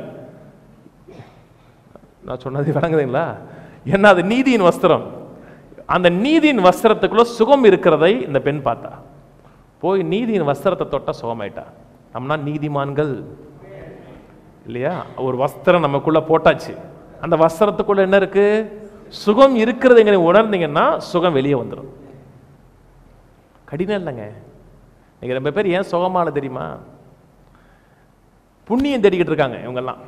நான் சொன்னது விளங்குதுங்களா என்ன அது நீதியின் வஸ்திரம் அந்த நீதியின் வஸ்திரத்துக்குள்ள சுகம் இருக்கிறதை இந்த பெண் பார்த்தா போய் நீதியின் வஸ்திரத்தை தொட்ட சுகமாயிட்டா நம்மனா நீதிமான்கள் இல்லையா ஒரு வஸ்திரம் நமக்குள்ள போட்டாச்சு அந்த வஸ்திரத்துக்குள்ள என்ன இருக்கு சுகம் இருக்கிறது எங்க உணர்ந்தீங்கன்னா சுகம் வெளியே வந்துடும் கடினம் இல்லைங்க நீங்க ரொம்ப பேர் ஏன் சுகமான தெரியுமா புண்ணியம் தேடிக்கிட்டு இருக்காங்க இவங்கெல்லாம்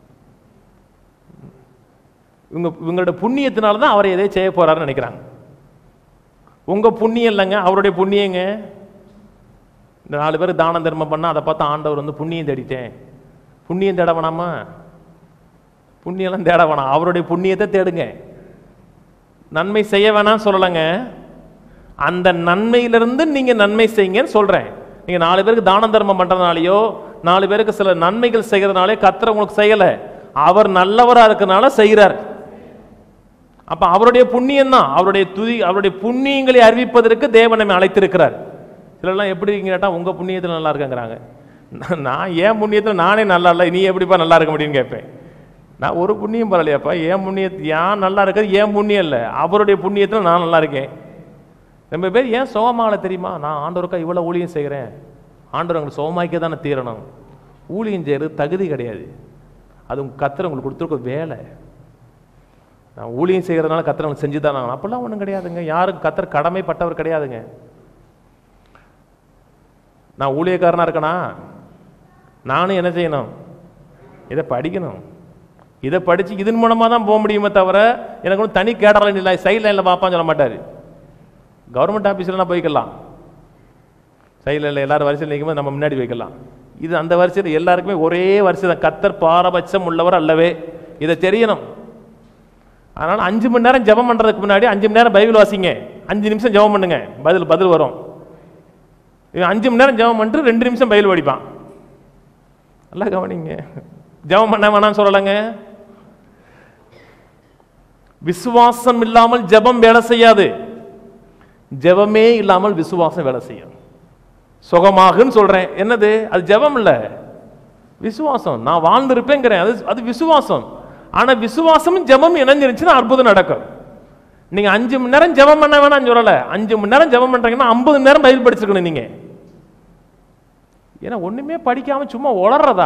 இவங்க இவங்களோட புண்ணியத்தினால தான் அவரை எதை செய்ய போறாருன்னு நினைக்கிறாங்க உங்க புண்ணியம் இல்லைங்க அவருடைய புண்ணியங்க இந்த நாலு பேர் தானம் தர்மம் பண்ணா அதை பார்த்து ஆண்டவர் வந்து புண்ணியம் தேடிட்டேன் புண்ணியம் தேட வேணாமா புண்ணியம்லாம் தேட வேணாம் அவருடைய புண்ணியத்தை தேடுங்க நன்மை செய்ய வேணாம்னு சொல்லலைங்க அந்த நன்மையிலிருந்து நீங்க நன்மை செய்யுங்கன்னு சொல்றேன் நீங்க நாலு பேருக்கு தானம் தர்மம் பண்றதுனாலயோ நாலு பேருக்கு சில நன்மைகள் செய்யறதுனாலே கத்தர் உங்களுக்கு செய்யல அவர் நல்லவரா இருக்கறனால செய்கிறார் அப்ப அவருடைய புண்ணியம் தான் அவருடைய துதி அவருடைய புண்ணியங்களை அறிவிப்பதற்கு தேவன் நம்மை அழைத்திருக்கிறார் சிலர்லாம் எப்படி இருக்கீங்க கேட்டா உங்க புண்ணியத்தில் நல்லா இருக்கங்கிறாங்க நான் நான் ஏன் புண்ணியத்தில் நானே நல்லா இல்லை நீ எப்படிப்பா நல்லா இருக்க முடியும்னு கேட்பேன் நான் ஒரு புண்ணியம் பரலையாப்பா ஏன் புண்ணியத்து ஏன் நல்லா இருக்கிறது ஏன் புண்ணியம் இல்லை அவருடைய புண்ணியத்தில் நான் நல்லா இருக்கேன் ரொம்ப பேர் ஏன் சுகமாகல தெரியுமா நான் ஆண்டவருக்கா இவ்வளோ ஊழியம் செய்கிறேன் ஆண்டவர் உங்களுக்கு சுகமாக்கே தானே தீரணும் ஊழியம் செய்கிறது தகுதி கிடையாது அது உங்க கத்தர் உங்களுக்கு கொடுத்துருக்க வேலை நான் ஊழியம் செய்கிறதுனால கத்தர் எனக்கு செஞ்சு தானே அப்படிலாம் ஒன்றும் கிடையாதுங்க யாரும் கத்தர் கடமைப்பட்டவர் கிடையாதுங்க நான் ஊழியக்காரனா இருக்கனா நானும் என்ன செய்யணும் இதை படிக்கணும் இதை படித்து இதன் மூலமாக தான் போக முடியுமே தவிர எனக்கு ஒன்றும் தனி கேடலாம் இல்லை சைட் லைனில் பார்ப்பான்னு சொல்ல மாட்டார் கவர்மெண்ட் ஆஃபீஸில் நான் போய்க்கலாம் சைடில் இல்லை எல்லாரும் வரிசையில் நிற்கும்போது நம்ம முன்னாடி வைக்கலாம் இது அந்த வரிசையில் எல்லாருக்குமே ஒரே வரிசை தான் கத்தர் பாரபட்சம் உள்ளவர் அல்லவே இதை தெரியணும் அதனால் அஞ்சு மணி நேரம் ஜெபம் பண்ணுறதுக்கு முன்னாடி அஞ்சு மணி நேரம் பைபிள் வாசிங்க அஞ்சு நிமிஷம் ஜெபம் பண்ணுங்க பதில் பதில் வரும் இவன் அஞ்சு மணி நேரம் ஜெபம் பண்ணிட்டு ரெண்டு நிமிஷம் பைபிள் படிப்பான் நல்லா கவனிங்க ஜெபம் பண்ண வேணாம்னு சொல்லலைங்க விசுவாசம் இல்லாமல் ஜெபம் வேலை செய்யாது ஜெபமே இல்லாமல் விசுவாசம் வேலை செய்யும் சுகமாகுன்னு சொல்றேன் என்னது அது ஜெபம் இல்ல விசுவாசம் நான் வாழ்ந்திருப்பேங்கிறேன் அது அது விசுவாசம் ஆனா விசுவாசமும் ஜெபம் இணைஞ்சிருச்சுன்னா அற்புதம் நடக்கும் நீங்க அஞ்சு மணி நேரம் ஜெபம் பண்ண வேணாம்னு சொல்லல அஞ்சு மணி நேரம் ஜெபம் பண்றீங்கன்னா ஐம்பது மணி நேரம் பயிர் படிச்சிருக்கணும் நீங்க ஏன்னா ஒண்ணுமே படிக்காம சும்மா உளறதா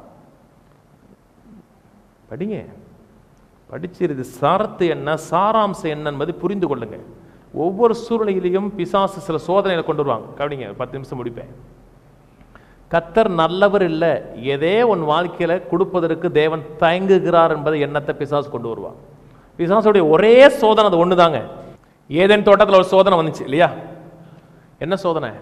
படிங்க படிச்சிருது சாரத்து என்ன சாராம்சம் என்ன என்பதை புரிந்து கொள்ளுங்க ஒவ்வொரு சூழ்நிலையிலையும் பிசாசு சில சோதனைகளை கொண்டு வருவாங்க கவனிங்க ஒரு பத்து நிமிஷம் முடிப்பேன் கத்தர் நல்லவர் இல்லை எதே உன் வாழ்க்கையில கொடுப்பதற்கு தேவன் தயங்குகிறார் என்பதை எண்ணத்தை பிசாசு கொண்டு வருவான் பிசாசுடைய ஒரே சோதனை அது ஒண்ணுதாங்க ஏதேன் தோட்டத்தில் ஒரு சோதனை வந்துச்சு இல்லையா என்ன சோதனை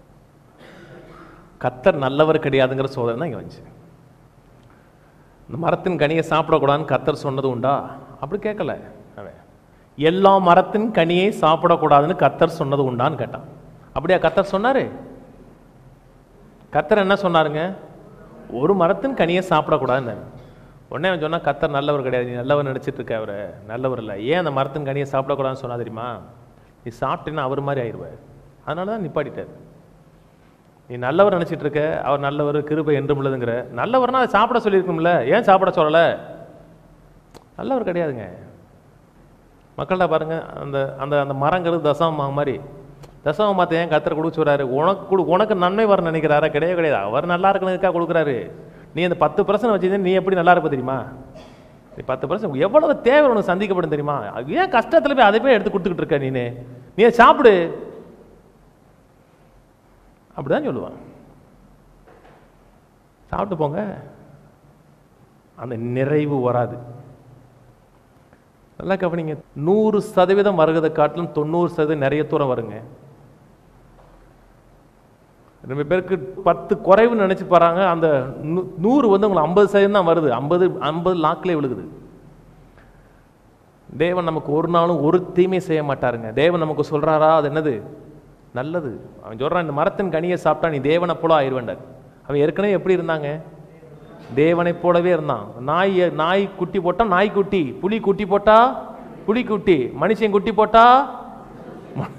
கத்தர் நல்லவர் கிடையாதுங்கிற சோதனை தான் இங்கே வந்துச்சு இந்த மரத்தின் கனியை சாப்பிடக்கூடாதுன்னு கத்தர் சொன்னது உண்டா அப்படி கேட்கல அவன் எல்லா மரத்தின் கனியை சாப்பிடக்கூடாதுன்னு கத்தர் சொன்னது உண்டான்னு கேட்டான் அப்படியா கத்தர் சொன்னாரு கத்தர் என்ன சொன்னாருங்க ஒரு மரத்தின் கனியை சாப்பிடக்கூடாதுன்னு உடனே அவன் சொன்னா கத்தர் நல்லவர் கிடையாது நீ நல்லவர் நினைச்சிட்டு இருக்க அவரை நல்லவர் இல்லை ஏன் அந்த மரத்தின் கனியை சாப்பிடக்கூடாதுன்னு சொன்னா தெரியுமா நீ சாப்பிட்டீன்னா அவர் மாதிரி ஆயிடுவ அதனால தான் நிப்பாட்டிட்டார் நீ நல்லவர் நினைச்சிட்டு இருக்க அவர் நல்லவர் கிருபை என்றும் உள்ளதுங்கிற நல்லவர்னா அதை சாப்பிட சொல்லியிருக்கும்ல ஏன் சாப்பிட சொல்லலை நல்லவர் கிடையாதுங்க மக்கள்கிட்ட பாருங்க அந்த அந்த அந்த மரங்கிறது தசம மாதிரி தசம மாத்த ஏன் கத்தர் கொடுக்க சொல்றாரு உனக்கு கொடு உனக்கு நன்மை வர நினைக்கிறாரா கிடையவே கிடையாது அவர் நல்லா இருக்கணுக்கா கொடுக்குறாரு நீ அந்த பத்து பர்சன்ட் வச்சிருந்தா நீ எப்படி நல்லா இருப்ப தெரியுமா நீ பத்து பர்சன்ட் எவ்வளவு தேவை உனக்கு சந்திக்கப்படும் தெரியுமா அது ஏன் கஷ்டத்துல போய் அதை போய் எடுத்து கொடுத்துக்கிட்டு இருக்க நீனு நீ அதை சாப்பிடு அப்படிதான் சொல்லுவான் சாப்பிட்டு போங்க அந்த நிறைவு வராது நல்லா கவனிங்க நூறு சதவீதம் வருகிறதை காட்டிலும் தொண்ணூறு சதவீதம் நிறைய தூரம் வருங்க ரொம்ப பேருக்கு பத்து குறைவுன்னு நினைச்சு பாருங்க அந்த நூ- நூறு வந்து உங்களுக்கு ஐம்பது சதவீதம் தான் வருது ஐம்பது ஐம்பது லாக்கிலே விழுகுது தேவன் நமக்கு ஒரு நாளும் ஒரு தீமை செய்ய மாட்டாருங்க தேவன் நமக்கு சொல்றாரா அது என்னது நல்லது அவன் சொல்றான் இந்த மரத்தின் கனியை சாப்பிட்டா நீ தேவனை போல ஆயிடுவேண்டார் அவன் ஏற்கனவே எப்படி இருந்தாங்க தேவனை போலவே இருந்தான் நாய் நாய் குட்டி போட்டா நாய் குட்டி புலி குட்டி போட்டா புலி குட்டி மனுஷன் குட்டி போட்டா ம-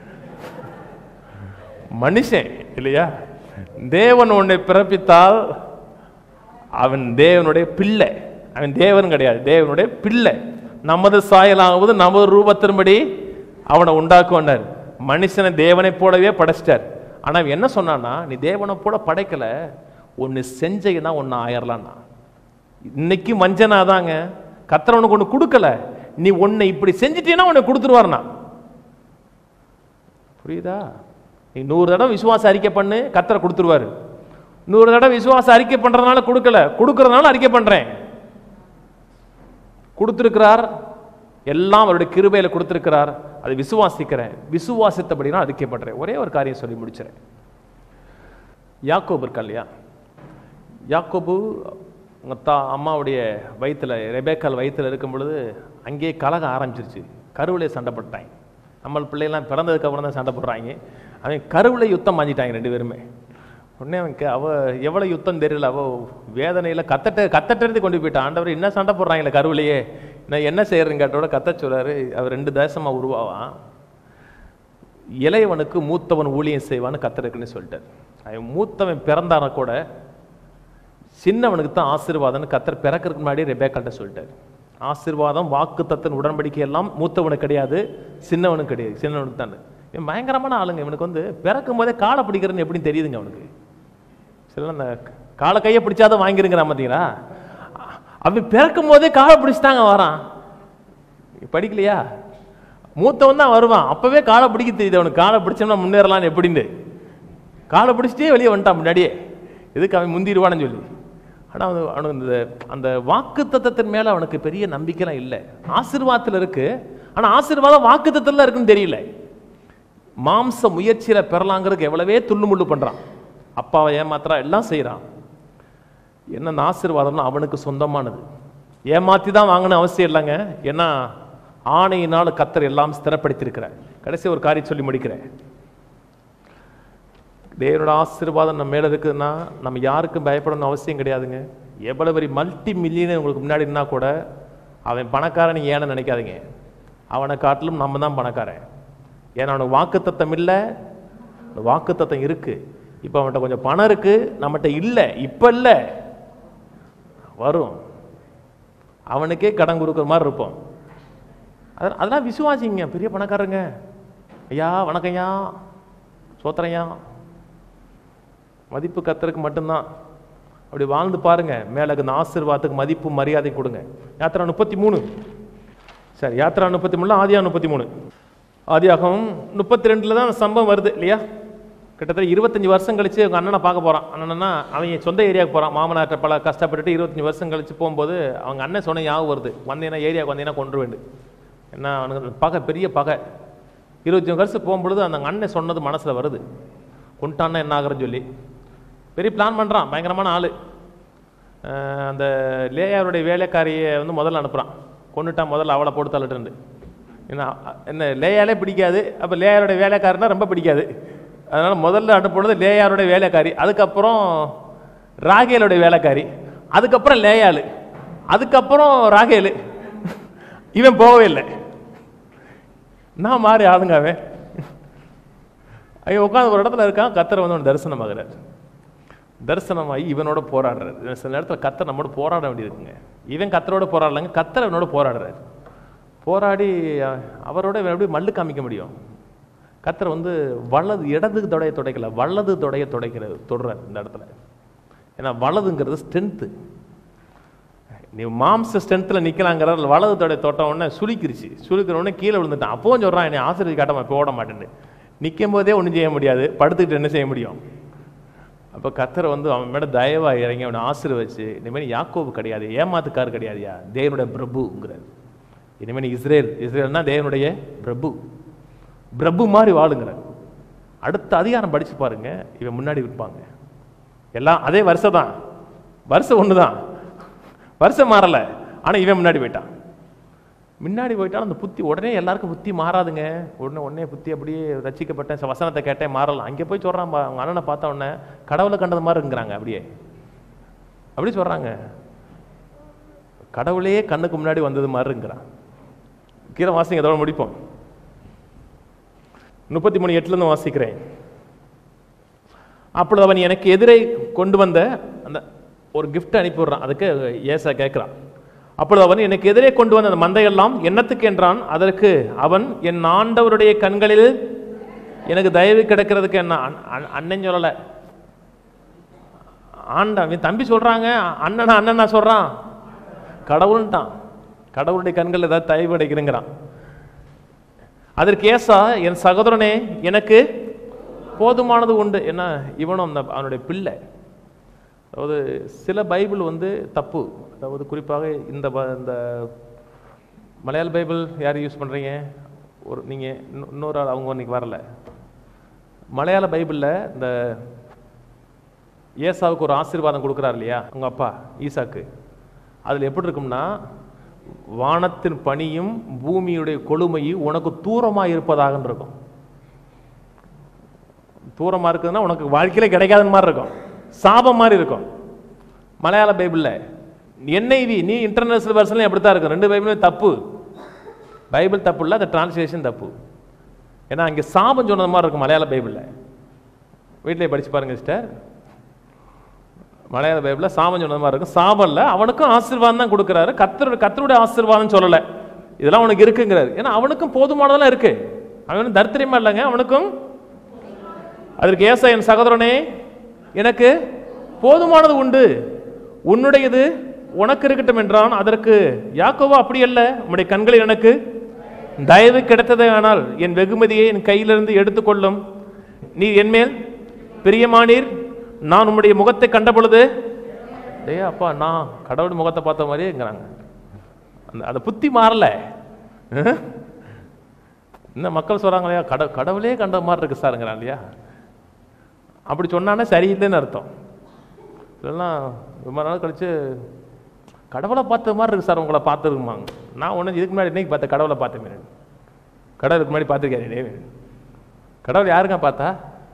மனுஷன் இல்லையா தேவன் உன்னை பிறப்பித்தால் அவன் தேவனுடைய பிள்ளை அவன் தேவன் கிடையாது தேவனுடைய பிள்ளை நமது சாயலாவது நமது ரூபத்தின்படி அவனை உண்டாக்குவனர் மனுஷனை தேவனை போலவே படைச்சிட்டார் ஆனா அவன் என்ன சொன்னான்னா நீ தேவனை போல படைக்கல ஒன்னு செஞ்சீங்கன்னா ஒன்னு ஆயிரலாம்னா இன்னைக்கு மஞ்சனாதாங்க கத்தர் உனக்கு ஒன்று கொடுக்கல நீ ஒன்னை இப்படி செஞ்சிட்டீன்னா உன்னை கொடுத்துருவாருண்ணா புரியுதா நீ நூறு தடவை விசுவாச அறிக்கை பண்ணு கத்தரை கொடுத்துருவாரு நூறு தடவை விசுவாச அறிக்கை பண்றதுனால கொடுக்கல கொடுக்கறதுனால அறிக்கை பண்றேன் கொடுத்திருக்கிறார் எல்லாம் அவருடைய கிருபையில கொடுத்திருக்கிறார் அதை விசுவாசிக்கிறேன் விசுவாசித்தபடி நான் அறிக்கை பண்றேன் ஒரே ஒரு காரியம் சொல்லி முடிச்சிறேன் யாக்கோபு இருக்கா இல்லையா யாக்கோபு உங்க தா அம்மாவுடைய வயித்துல ரெபேக்கால் வயித்துல இருக்கும் பொழுது அங்கேயே கலகம் ஆரம்பிச்சிருச்சு கருவிலே சண்டை போட்டாங்க நம்ம பிள்ளைலாம் பிறந்ததுக்கு அப்புறம் தான் சண்டை போடுறாங்க அவன் கருவிலே யுத்தம் மாஞ்சிட்டாங்க ரெண்டு பேருமே உடனே அவன் கே- அவ எவ்வளவு யுத்தம் தெரியல அவ வேதனையில கத்தட்ட கத்தட்டருந்து கொண்டு போயிட்டான் ஆண்டவர் என்ன சண்டை போடுறாங்களே கருவிலேயே நான் என்ன செய்யறேன்னு கேட்டோட கத்த சொல்றாரு அவர் ரெண்டு தேசமா உருவாவான் இளையவனுக்கு மூத்தவன் ஊழியம் செய்வான்னு கத்தருக்குன்னு சொல்லிட்டார் அவன் மூத்தவன் பிறந்தான கூட சின்னவனுக்கு தான் ஆசீர்வாதம்னு கத்தர் பிறக்கிறதுக்கு முன்னாடி ரெபேக்கால்ட்ட சொல்லிட்டார் ஆசீர்வாதம் வாக்கு தத்தன் உடன்படிக்கை எல்லாம் மூத்தவனுக்கு கிடையாது சின்னவனுக்கு கிடையாது சின்னவனுக்கு தான் இவன் பயங்கரமான ஆளுங்க இவனுக்கு வந்து பிறக்கும் போதே காலை பிடிக்கிறன்னு எப்படின்னு தெரியுதுங்க அவனுக்கு சில அந்த காலை கையை பிடிச்சாதான் வாங்கிருங்கிறான் பார்த்தீங்களா அவன் பிறக்கும் போதே காலை பிடிச்சிட்டாங்க வரான் படிக்கலையா மூத்தவன் தான் வருவான் அப்பவே காலை பிடிக்க தெரியுது அவனுக்கு காலை பிடிச்சோம்னா முன்னேறலாம்னு எப்படின்னு காலை பிடிச்சிட்டே வெளியே வந்துட்டான் முன்னாடியே எதுக்கு அவன் முந்திடுவான்னு சொல்லி ஆனால் அவன் அவனுக்கு இந்த அந்த வாக்கு தத்தத்தின் மேலே அவனுக்கு பெரிய நம்பிக்கைலாம் இல்லை ஆசீர்வாதத்தில் இருக்கு ஆனால் ஆசீர்வாதம் வாக்கு தத்தத்தில் இருக்குன்னு தெரியல மாம்ச முயற்சியில பெறலாங்கிறதுக்கு எவ்வளவே துள்ளுமுள்ளு பண்றான் அப்பாவை ஏமாத்துறா எல்லாம் செய்றான் என்ன அந்த ஆசீர்வாதம்னா அவனுக்கு சொந்தமானது ஏமாத்தி தான் வாங்கணும் அவசியம் இல்லைங்க ஏன்னா ஆணையினால் கத்தர் எல்லாம் ஸ்திரப்படுத்தியிருக்கிறார் கடைசி ஒரு காரியம் சொல்லி முடிக்கிறேன் தேவனோட ஆசீர்வாதம் நம்ம மேல இருக்குதுன்னா நம்ம யாருக்கும் பயப்படணும் அவசியம் கிடையாதுங்க எவ்வளவு பெரிய மல்டி மில்லியன் உங்களுக்கு முன்னாடி இருந்தா கூட அவன் பணக்காரன் ஏன்னு நினைக்காதீங்க அவனை காட்டிலும் நம்ம தான் பணக்காரன் ஏன்னா அவனுக்கு வாக்குத்தத்தம் இல்லை வாக்குத்தத்தம் இருக்கு இப்போ அவன்கிட்ட கொஞ்சம் பணம் இருக்கு நம்மகிட்ட இல்லை இப்போ இல்லை வரும் அவனுக்கே கடன் கொடுக்குற மாதிரி இருப்போம் அது அதெல்லாம் விசுவாசிங்க பெரிய பணக்காரங்க ஐயா வணக்கம்யா சோத்திரையா மதிப்பு கத்தருக்கு மட்டும்தான் அப்படி வாழ்ந்து பாருங்க மேலே இந்த ஆசீர்வாதத்துக்கு மதிப்பு மரியாதை கொடுங்க யாத்திரா முப்பத்தி மூணு சரி யாத்திரா முப்பத்தி மூணுல ஆதியா முப்பத்தி மூணு ஆதியாகவும் முப்பத்தி ரெண்டில் தான் அந்த சம்பவம் வருது இல்லையா கிட்டத்தட்ட இருபத்தஞ்சி வருஷம் கழிச்சு அவங்க அண்ணனை பார்க்க போகிறான் அண்ணனா அவன் என் சொந்த ஏரியாவுக்கு போகிறான் மாமனார்ட்ட பல கஷ்டப்பட்டுட்டு இருபத்தஞ்சி வருஷம் கழிச்சு போகும்போது அவங்க அண்ணன் சொன்ன ஞாபகம் வருது வந்தீங்கன்னா ஏரியாவுக்கு வந்தீங்கன்னா கொண்டு வேண்டு என்ன அவனுக்கு பகை பெரிய பகை இருபத்தஞ்சு வருஷம் போகும்பொழுது அந்த அண்ணன் சொன்னது மனசில் வருது கொண்டான்னா என்ன ஆகுறன்னு சொல்லி பெரிய பிளான் பண்ணுறான் பயங்கரமான ஆள் அந்த லேயாருடைய வேலைக்காரியை வந்து முதல்ல அனுப்புகிறான் கொண்டுட்டான் முதல்ல அவளை போட்டு தள்ளட்டுண்டு என்ன அ- என்ன லேயாலே பிடிக்காது அப்போ லேயாருடைய வேலைக்காரனா ரொம்ப பிடிக்காது அதனால் முதல்ல அனுப்புனது லேயாருடைய வேலைக்காரி அதுக்கப்புறம் ராகேலுடைய வேலைக்காரி அதுக்கப்புறம் லேயாளு அதுக்கப்புறம் ராகேலு இவன் போகவே இல்லை நான் மாறி ஆளுங்க அவன் அவன் உட்காந்து ஒரு இடத்துல இருக்கான் கத்தரை வந்து அவன் தரிசனமாகிறார் தரிசனமாகி இவனோட போராடுறாரு இவன் சில நேரத்தில் கத்தர் நம்மோட போராட வேண்டியிருக்குங்க இவன் கத்தரோட போராடலங்க கத்தர் இவனோட போராடுறாரு போராடி அஹ், அவரோட இவன் எப்படி மல்லு காமிக்க முடியும் கத்தர் வந்து வலது இடது தொடைய துடைக்கல வலது தொடைய துடைக்கிறது தொடுறார் இந்த இடத்துல ஏன்னா வலதுங்கிறது ஸ்ட்ரென்த்து நீ மாம்ச ஸ்ட்ரென்த்தில் நிற்கலாங்கிற வலது தொடை தொட்ட உடனே சுளிக்கிருச்சு சுளிக்கிற உடனே கீழே விழுந்துட்டான் அப்பவும் சொல்கிறான் என்னை ஆசிரியர் காட்டாம இப்போ ஓட மாட்டேன்னு நிற்கும் போதே ஒன்றும் செய்ய முடியாது படுத்துக்கிட்டு என்ன செய்ய முடியும் அப்போ கத்தரை வந்து அவன் மேலே தயவா இறங்கி அவனை ஆசீர்வச்சு இனிமேல் யாக்கோபு கிடையாது ஏமாத்துக்கார் கிடையாதுயா தேவனுடைய பிரபுங்கிறார் இனிமேல் நீ இஸ்ரேல் இஸ்ரேல்னா தேவனுடைய பிரபு பிரபு மாதிரி வாழுங்கிறார் அடுத்த அதிகாரம் படிச்சு பாருங்க இவன் முன்னாடி விற்பாங்க எல்லாம் அதே வருஷம் தான் வருஷம் ஒன்று தான் வருஷம் மாறலை ஆனால் இவன் முன்னாடி போயிட்டான் முன்னாடி போயிட்டாலும் அந்த புத்தி உடனே எல்லாருக்கும் புத்தி மாறாதுங்க உடனே உடனே புத்தி அப்படியே ரசிக்கப்பட்டேன் ச- வசனத்தை கேட்டேன் மாறலாம் அங்கே போய் சொல்கிறான் பா அவங்க அண்ணனை பார்த்த உடனே கடவுளை கண்டது மாதிரி இருக்கிறாங்க அப்படியே அப்படி சொல்கிறாங்க கடவுளே கண்ணுக்கு முன்னாடி வந்தது மாதிரி இருக்கிறான் கீழே வாசிங்க அதோட முடிப்போம் முப்பத்தி மூணு எட்டுலேருந்து வாசிக்கிறேன் அப்பொழுது அவன் எனக்கு எதிரே கொண்டு வந்த அந்த ஒரு gift அனுப்பி விடுறான் அதுக்கு ஏசா கேட்குறான் அப்பொழுது அவன் எனக்கு எதிரே கொண்டு வந்த அந்த மந்தையெல்லாம் என்னத்துக்கு என்றான் அதற்கு அவன் என் ஆண்டவருடைய கண்களில் எனக்கு தயவு கிடைக்கிறதுக்கு என்ன அண்- அண்- அண்ணன் சொல்லலை ஆண்டா இவன் தம்பி சொல்றாங்க அண்ணனா அண்ணனா சொல்றான் கடவுள்ன்ட்டான் கடவுளுடைய கண்கள் ஏதாவது தயவு கிடைக்கிறேங்கிறான் அதற்கு ஏசா என் சகோதரனே எனக்கு போதுமானது உண்டு என்ன இவனும் அந்த அவனுடைய பிள்ளை அதாவது சில பைபிள் வந்து தப்பு அதாவது குறிப்பாக இந்த ப- இந்த மலையாள பைபிள் யார் யூஸ் பண்ணுறீங்க ஒரு நீங்கள் இன்னொரு ஆள் அவங்க இன்னைக்கு வரல மலையாள பைபிளில் இந்த ஏசாவுக்கு ஒரு ஆசீர்வாதம் கொடுக்குறாரு இல்லையா உங்க அப்பா ஈசாக்கு அதில் எப்படி இருக்கும்னா வானத்தின் பனியும் பூமியுடைய கொழுமையும் உனக்கு தூரமாக இருப்பதாக இருக்கும் தூரமாக இருக்குதுன்னா உனக்கு வாழ்க்கையில கிடைக்காத மாதிரி இருக்கும் சாபம் மாதிரி இருக்கும் மலையாள பைபிளில் என்ஐவி நீ இன்டர்நேஷனல் வெர்ஷன்லையும் அப்படி தான் இருக்கும் ரெண்டு பைபிளும் தப்பு பைபிள் தப்பு இல்லை அந்த டிரான்ஸ்லேஷன் தப்பு ஏன்னா அங்கே சாபம் சொன்னது மாதிரி இருக்கும் மலையாள பைபிளில் வீட்டிலே படிச்சு பாருங்க சிஸ்டர் மலையாள பைபிளில் சாபம் சொன்னது மாதிரி இருக்கும் சாபம் இல்லை அவனுக்கும் ஆசீர்வாதம் தான் கொடுக்குறாரு கத்தரோட கத்தருடைய ஆசீர்வாதம் சொல்லலை இதெல்லாம் அவனுக்கு இருக்குங்கிறாரு ஏன்னா அவனுக்கும் போதுமானதெல்லாம் இருக்கு அவனும் தரித்திரமா இல்லைங்க அவனுக்கும் அதற்கு ஏசா என் சகோதரனே எனக்கு போதுமானது உண்டு உன்னுடையது உனக்கு இருக்கட்டும் என்றான் அதற்கு யாக்கோவா அப்படி அல்ல உம்முடைய கண்களில் எனக்கு தயவு கிடைத்ததே ஆனால் என் வெகுமதியை என் கையிலிருந்து எடுத்துக்கொள்ளும் நீ என்மேல் பிரியமானீர் நான் உம்முடைய முகத்தை கண்ட பொழுது டேய் அப்பா நான் கடவுள் முகத்தை பார்த்த மாதிரியேங்கிறாங்க அந்த அந்த புத்தி மாறல அஹ்? இன்னும் மக்கள் சொல்றாங்க இல்லையா கட கடவுளே கண்ட மாதிரி இருக்கு சாருங்கிறான் இல்லையா அப்படி சொன்னானே சரியில்லைன்னு அர்த்தம் இதெல்லாம் ரொம்ப நாள் கழிச்சு கடவுளை பார்த்த மாதிரி இருக்கு சார் உங்களை பார்த்துருக்குமாங்க நான் ஒன்று இதுக்கு முன்னாடி இன்னைக்கு பார்த்த கடவுளை பார்த்தேன் கடவுளுக்கு முன்னாடி பார்த்துருக்காரு கடவுள் யாருங்க பார்த்தா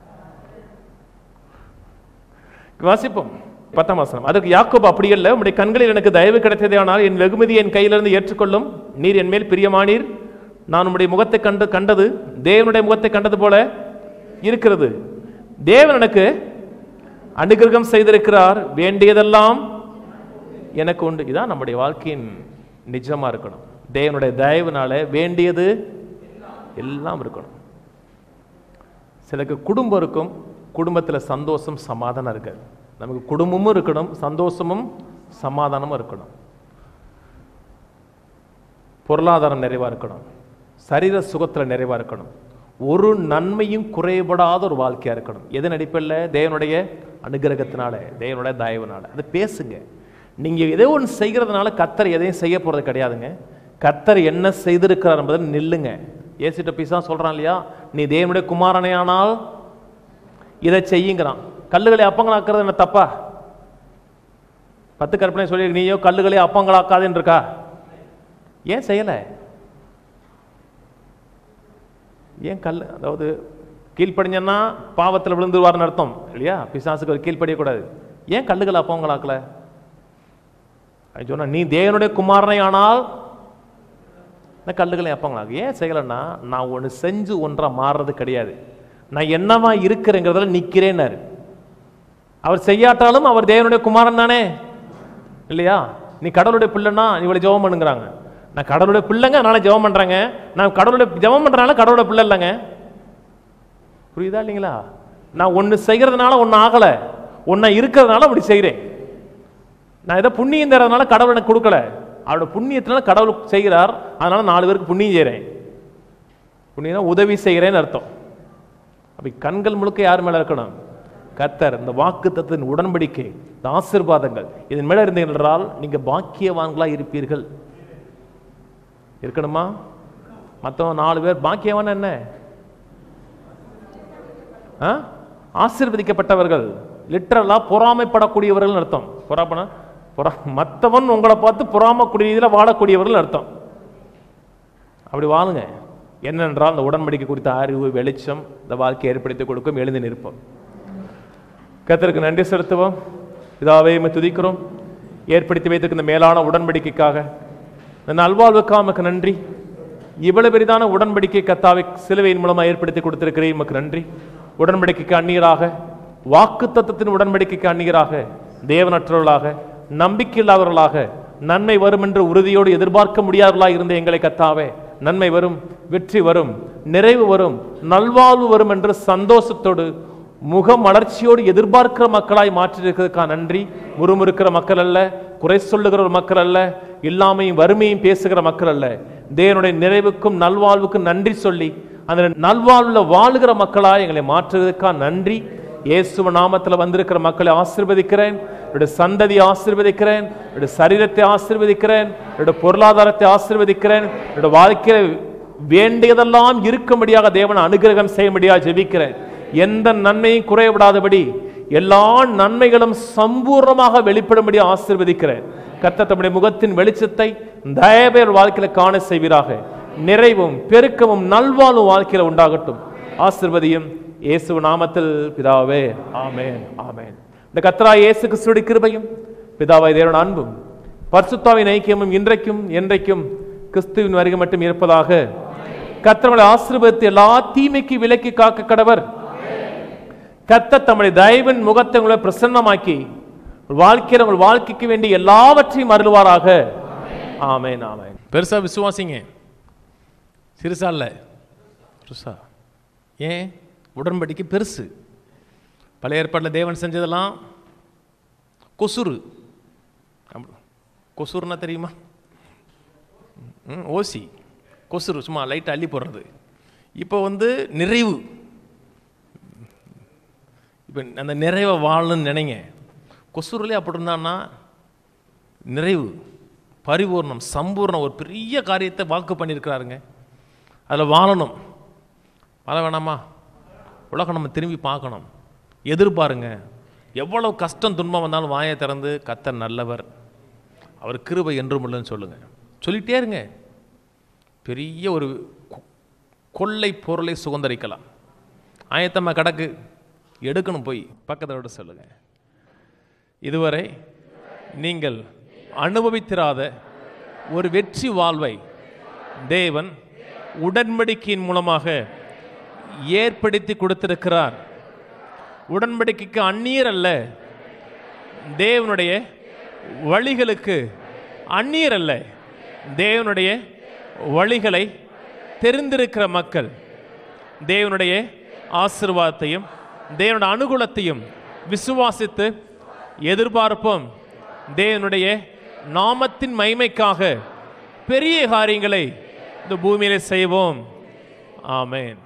வாசிப்போம் பத்தாம் வசனம் அதற்கு யாக்கோப் அப்படி அல்ல உம்முடைய கண்களில் எனக்கு தயவு கிடைத்ததே ஆனால் என் வெகுமதியை என் கையிலிருந்து ஏற்றுக்கொள்ளும் நீர் என் மேல் பிரியமானீர் நான் உம்முடைய முகத்தை கண்டு கண்டது தேவனுடைய முகத்தை கண்டது போல இருக்கிறது தேவன் எனக்கு அனுகிரகம் செய்திருக்கிறார் வேண்டியதெல்லாம் எனக்கு உண்டு இதான் நம்முடைய வாழ்க்கையின் நிஜமா இருக்கணும் தேவனுடைய தயவுனால வேண்டியது எல்லாம் இருக்கணும் சிலருக்கு குடும்பம் இருக்கும் குடும்பத்தில் சந்தோஷம் சமாதானம் இருக்காது நமக்கு குடும்பமும் இருக்கணும் சந்தோஷமும் சமாதானமும் இருக்கணும் பொருளாதாரம் நிறைவா இருக்கணும் சரீர சுகத்தில் நிறைவா இருக்கணும் ஒரு நன்மையும் குறைபடாத ஒரு வாழ்க்கையா இருக்கணும் எதன் அடிப்படையில் தேவனுடைய அனுகிரகத்தினால தேவனுடைய தயவுனால அது பேசுங்க நீங்க ஏதோ ஒன்று செய்கிறதுனால கத்தர் எதையும் செய்ய போறது கிடையாதுங்க கத்தர் என்ன செய்திருக்கிறார் என்பதை நில்லுங்க ஏசிட்ட பீஸா சொல்றான் இல்லையா நீ தேவனுடைய குமாரனையானால் இதை செய்யுங்கிறான் கல்லுகளை அப்பங்களாக்குறது என்ன தப்பா பத்து கற்பனை சொல்லி நீயோ கல்லுகளை அப்பங்களாக்காதுன்னு இருக்கா ஏன் செய்யலை ஏன் கல் அதாவது கீழ்ப்படிஞ்சன்னா பாவத்தில் விழுந்துருவார்னு அர்த்தம் இல்லையா பிசாசுக்கு ஒரு கீழ்ப்படியக்கூடாது ஏன் கல்லுகளை அப்பங்களாக்கல சொன்னா நீ தேவனுடைய குமாரனை ஆனால் நான் கல்லுகளை அப்பங்களாக்கு ஏன் செய்யலைன்னா நான் ஒன்று செஞ்சு ஒன்றா மாறுறது கிடையாது நான் என்னவா இருக்கிறேங்கிறதுல நிற்கிறேன்னாரு அவர் செய்யாட்டாலும் அவர் தேவனுடைய குமாரன் தானே இல்லையா நீ கடவுளுடைய பிள்ளைன்னா நீ இவ்வளோ ஜெபம் பண்ணுங்கிறாங்க நான் கடவுளுடைய பிள்ளைங்க அதனால ஜெபம் பண்றேங்க நான் கடவுளுடைய ஜெபம் பண்றதுனால கடவுளுடைய பிள்ளை இல்லைங்க புரியுதா இல்லைங்களா நான் ஒன்று செய்கிறதுனால ஒன்று ஆகலை ஒன்றா இருக்கிறதுனால அப்படி செய்கிறேன் நான் ஏதோ புண்ணியம் தரதுனால கடவுள் எனக்கு கொடுக்கல அவரோட புண்ணியத்தினால கடவுள் செய்கிறார் அதனால நாலு பேருக்கு புண்ணியம் செய்கிறேன் புண்ணியம் உதவி செய்கிறேன்னு அர்த்தம் அப்படி கண்கள் முழுக்க யார் மேல இருக்கணும் கத்தர் இந்த வாக்கு உடன்படிக்கை இந்த ஆசீர்வாதங்கள் இதன் மேல இருந்தீர்கள் என்றால் நீங்க பாக்கியவான்களா இருப்பீர்கள் இருக்கணுமா மற்றவன் நாலு பேர் பாக்கியவான் என்ன ஆ? ஆசீர்வதிக்கப்பட்டவர்கள் லிட்டரலா பொறாமைப்படக்கூடியவர்கள் அர்த்தம் பொறாப்பனா பொறா மற்றவன் உங்களை பார்த்து பொறாமக்கூடியதில் வாழக்கூடியவர்கள் அர்த்தம் அப்படி வாழுங்க என்னென்றால் அந்த உடன்படிக்கை குறித்த அறிவு வெளிச்சம் இந்த வாழ்க்கையை ஏற்படுத்தி கொடுக்கும் எழுந்து நிற்போம் கர்த்தருக்கு நன்றி செலுத்துவோம் இதாவே உம்மை துதிக்கிறோம் ஏற்படுத்தி வைத்திருக்கிற இந்த மேலான உடன்படிக்கைக்காக இந்த நல்வாழ்வுக்காக உமக்கு நன்றி இவ்வளவு பெரிதான உடன்படிக்கை கத்தாவை சிலுவையின் மூலமாக ஏற்படுத்தி கொடுத்திருக்கிறேன் உமக்கு நன்றி உடன்படிக்கைக்கு அந்நியராக வாக்கு தத்துவத்தின் உடன்படிக்கைக்கு அந்நியராக தேவனற்றவர்களாக நம்பிக்கையில்லாதவர்களாக நன்மை வரும் என்று உறுதியோடு எதிர்பார்க்க முடியாதவர்களாக இருந்த எங்களை கத்தாவே நன்மை வரும் வெற்றி வரும் நிறைவு வரும் நல்வாழ்வு வரும் என்று சந்தோஷத்தோடு முக மலர்ச்சியோடு எதிர்பார்க்கிற மக்களாய் மாற்றிருக்கிறதுக்காக நன்றி முறுமுறுக்கிற மக்கள் அல்ல குறை சொல்லுகிற ஒரு மக்கள் அல்ல இல்லாமையும் வறுமையும் பேசுகிற மக்கள் அல்ல தேவனுடைய நிறைவுக்கும் நல்வாழ்வுக்கும் நன்றி சொல்லி அந்த நல்வாழ்வுல வாழுகிற மக்களாய் எங்களை மாற்றுவதற்காக நன்றி இயேசுவ நாமத்தில் வந்திருக்கிற மக்களை ஆசீர்வதிக்கிறேன் என்னுடைய சந்ததியை ஆசீர்வதிக்கிறேன் என்னுடைய சரீரத்தை ஆசீர்வதிக்கிறேன் என்னுடைய பொருளாதாரத்தை ஆசீர்வதிக்கிறேன் என்னுடைய வாழ்க்கையில வேண்டியதெல்லாம் இருக்கும்படியாக தேவனை அனுகிரகம் செய்யும்படியாக ஜெபிக்கிறேன் எந்த நன்மையும் குறைவிடாதபடி எல்லா நன்மைகளும் சம்பூர்ணமாக வெளிப்படும்படி ஆசீர்வதிக்கிறேன் கர்த்தர் தம்முடைய முகத்தின் வெளிச்சத்தை தயவேர் வாழ்க்கையில காண செய்வீராக நிறைவும் பெருக்கமும் நல்வாழ்வும் வாழ்க்கையில உண்டாகட்டும் ஆசிர்வதியும் இயேசு நாமத்தில் பிதாவே ஆமென் ஆமென் இந்த கத்ரா இயேசு கிறிஸ்துடைய கிருபையும் பிதாவாய் தேவன் அன்பும் பரிசுத்தாவின் ஐக்கியமும் இன்றைக்கும் என்றைக்கும் கிறிஸ்துவின் வருகை மட்டும் இருப்பதாக கத்தர்களை ஆசீர்வதித்து எல்லா தீமைக்கு விலக்கி காக்க கடவர் கத்த தம்முடைய தயவின் முகத்தை உங்களை பிரசன்னமாக்கி உங்கள் வாழ்க்கையில் உங்கள் வாழ்க்கைக்கு வேண்டிய எல்லாவற்றையும் அருள்வாராக ஆமென் ஆமென் பெருசா விசுவாசிங்க சிறுசா இல்ல பெருசா ஏன் உடன்படிக்கை பெருசு பழைய ஏற்பாட்டில் தேவன் செஞ்சதெல்லாம் கொசுறு ஆமா. கொசுறுனா தெரியுமா ம், ஓசி கொசுறு சும்மா லைட்டை அள்ளி போடுறது இப்போ வந்து நிறைவு இப்போ அந்த நிறைவை வாழணும்னு நினைங்க கொசுருலே அப்படி இருந்தான்னா நிறைவு பரிபூர்ணம் சம்பூர்ணம் ஒரு பெரிய காரியத்தை வாக்கு பண்ணியிருக்கிறாருங்க அதில் வாழணும் வாழ வேணாமா உலகம் நம்ம திரும்பி பார்க்கணும் எதிர்பாருங்க எவ்வளவு கஷ்டம் துன்பம் வந்தாலும் வாயை திறந்து கத்தர் நல்லவர் அவர் கிருபை என்றும் இல்லைன்னு சொல்லுங்கள் சொல்லிட்டே இருங்க பெரிய ஒரு கொ- கொள்ளை பொருளை சுதந்திரிக்கலாம் ஆயத்தமாக கிடக்கு எடுக்கணும் போய் பக்கத்தில் விட சொல்லுங்க இதுவரை நீங்கள் அனுபவித்திராத ஒரு வெற்றி வாழ்வை தேவன் உடன்படிக்கையின் மூலமாக ஏற்படுத்தி கொடுத்திருக்கிறார் உடன்படிக்கைக்கு அந்நியர் அல்ல தேவனுடைய வழிகளுக்கு அந்நியர் அல்ல தேவனுடைய வழிகளை தெரிந்திருக்கிற மக்கள் தேவனுடைய ஆசீர்வாதத்தையும் தேவனுடைய அனுகூலத்தையும் விசுவாசித்து எதிர்பார்ப்போம் தேவனுடைய நாமத்தின் மகிமைக்காக பெரிய காரியங்களை இந்த பூமியிலே செய்வோம் ஆமென்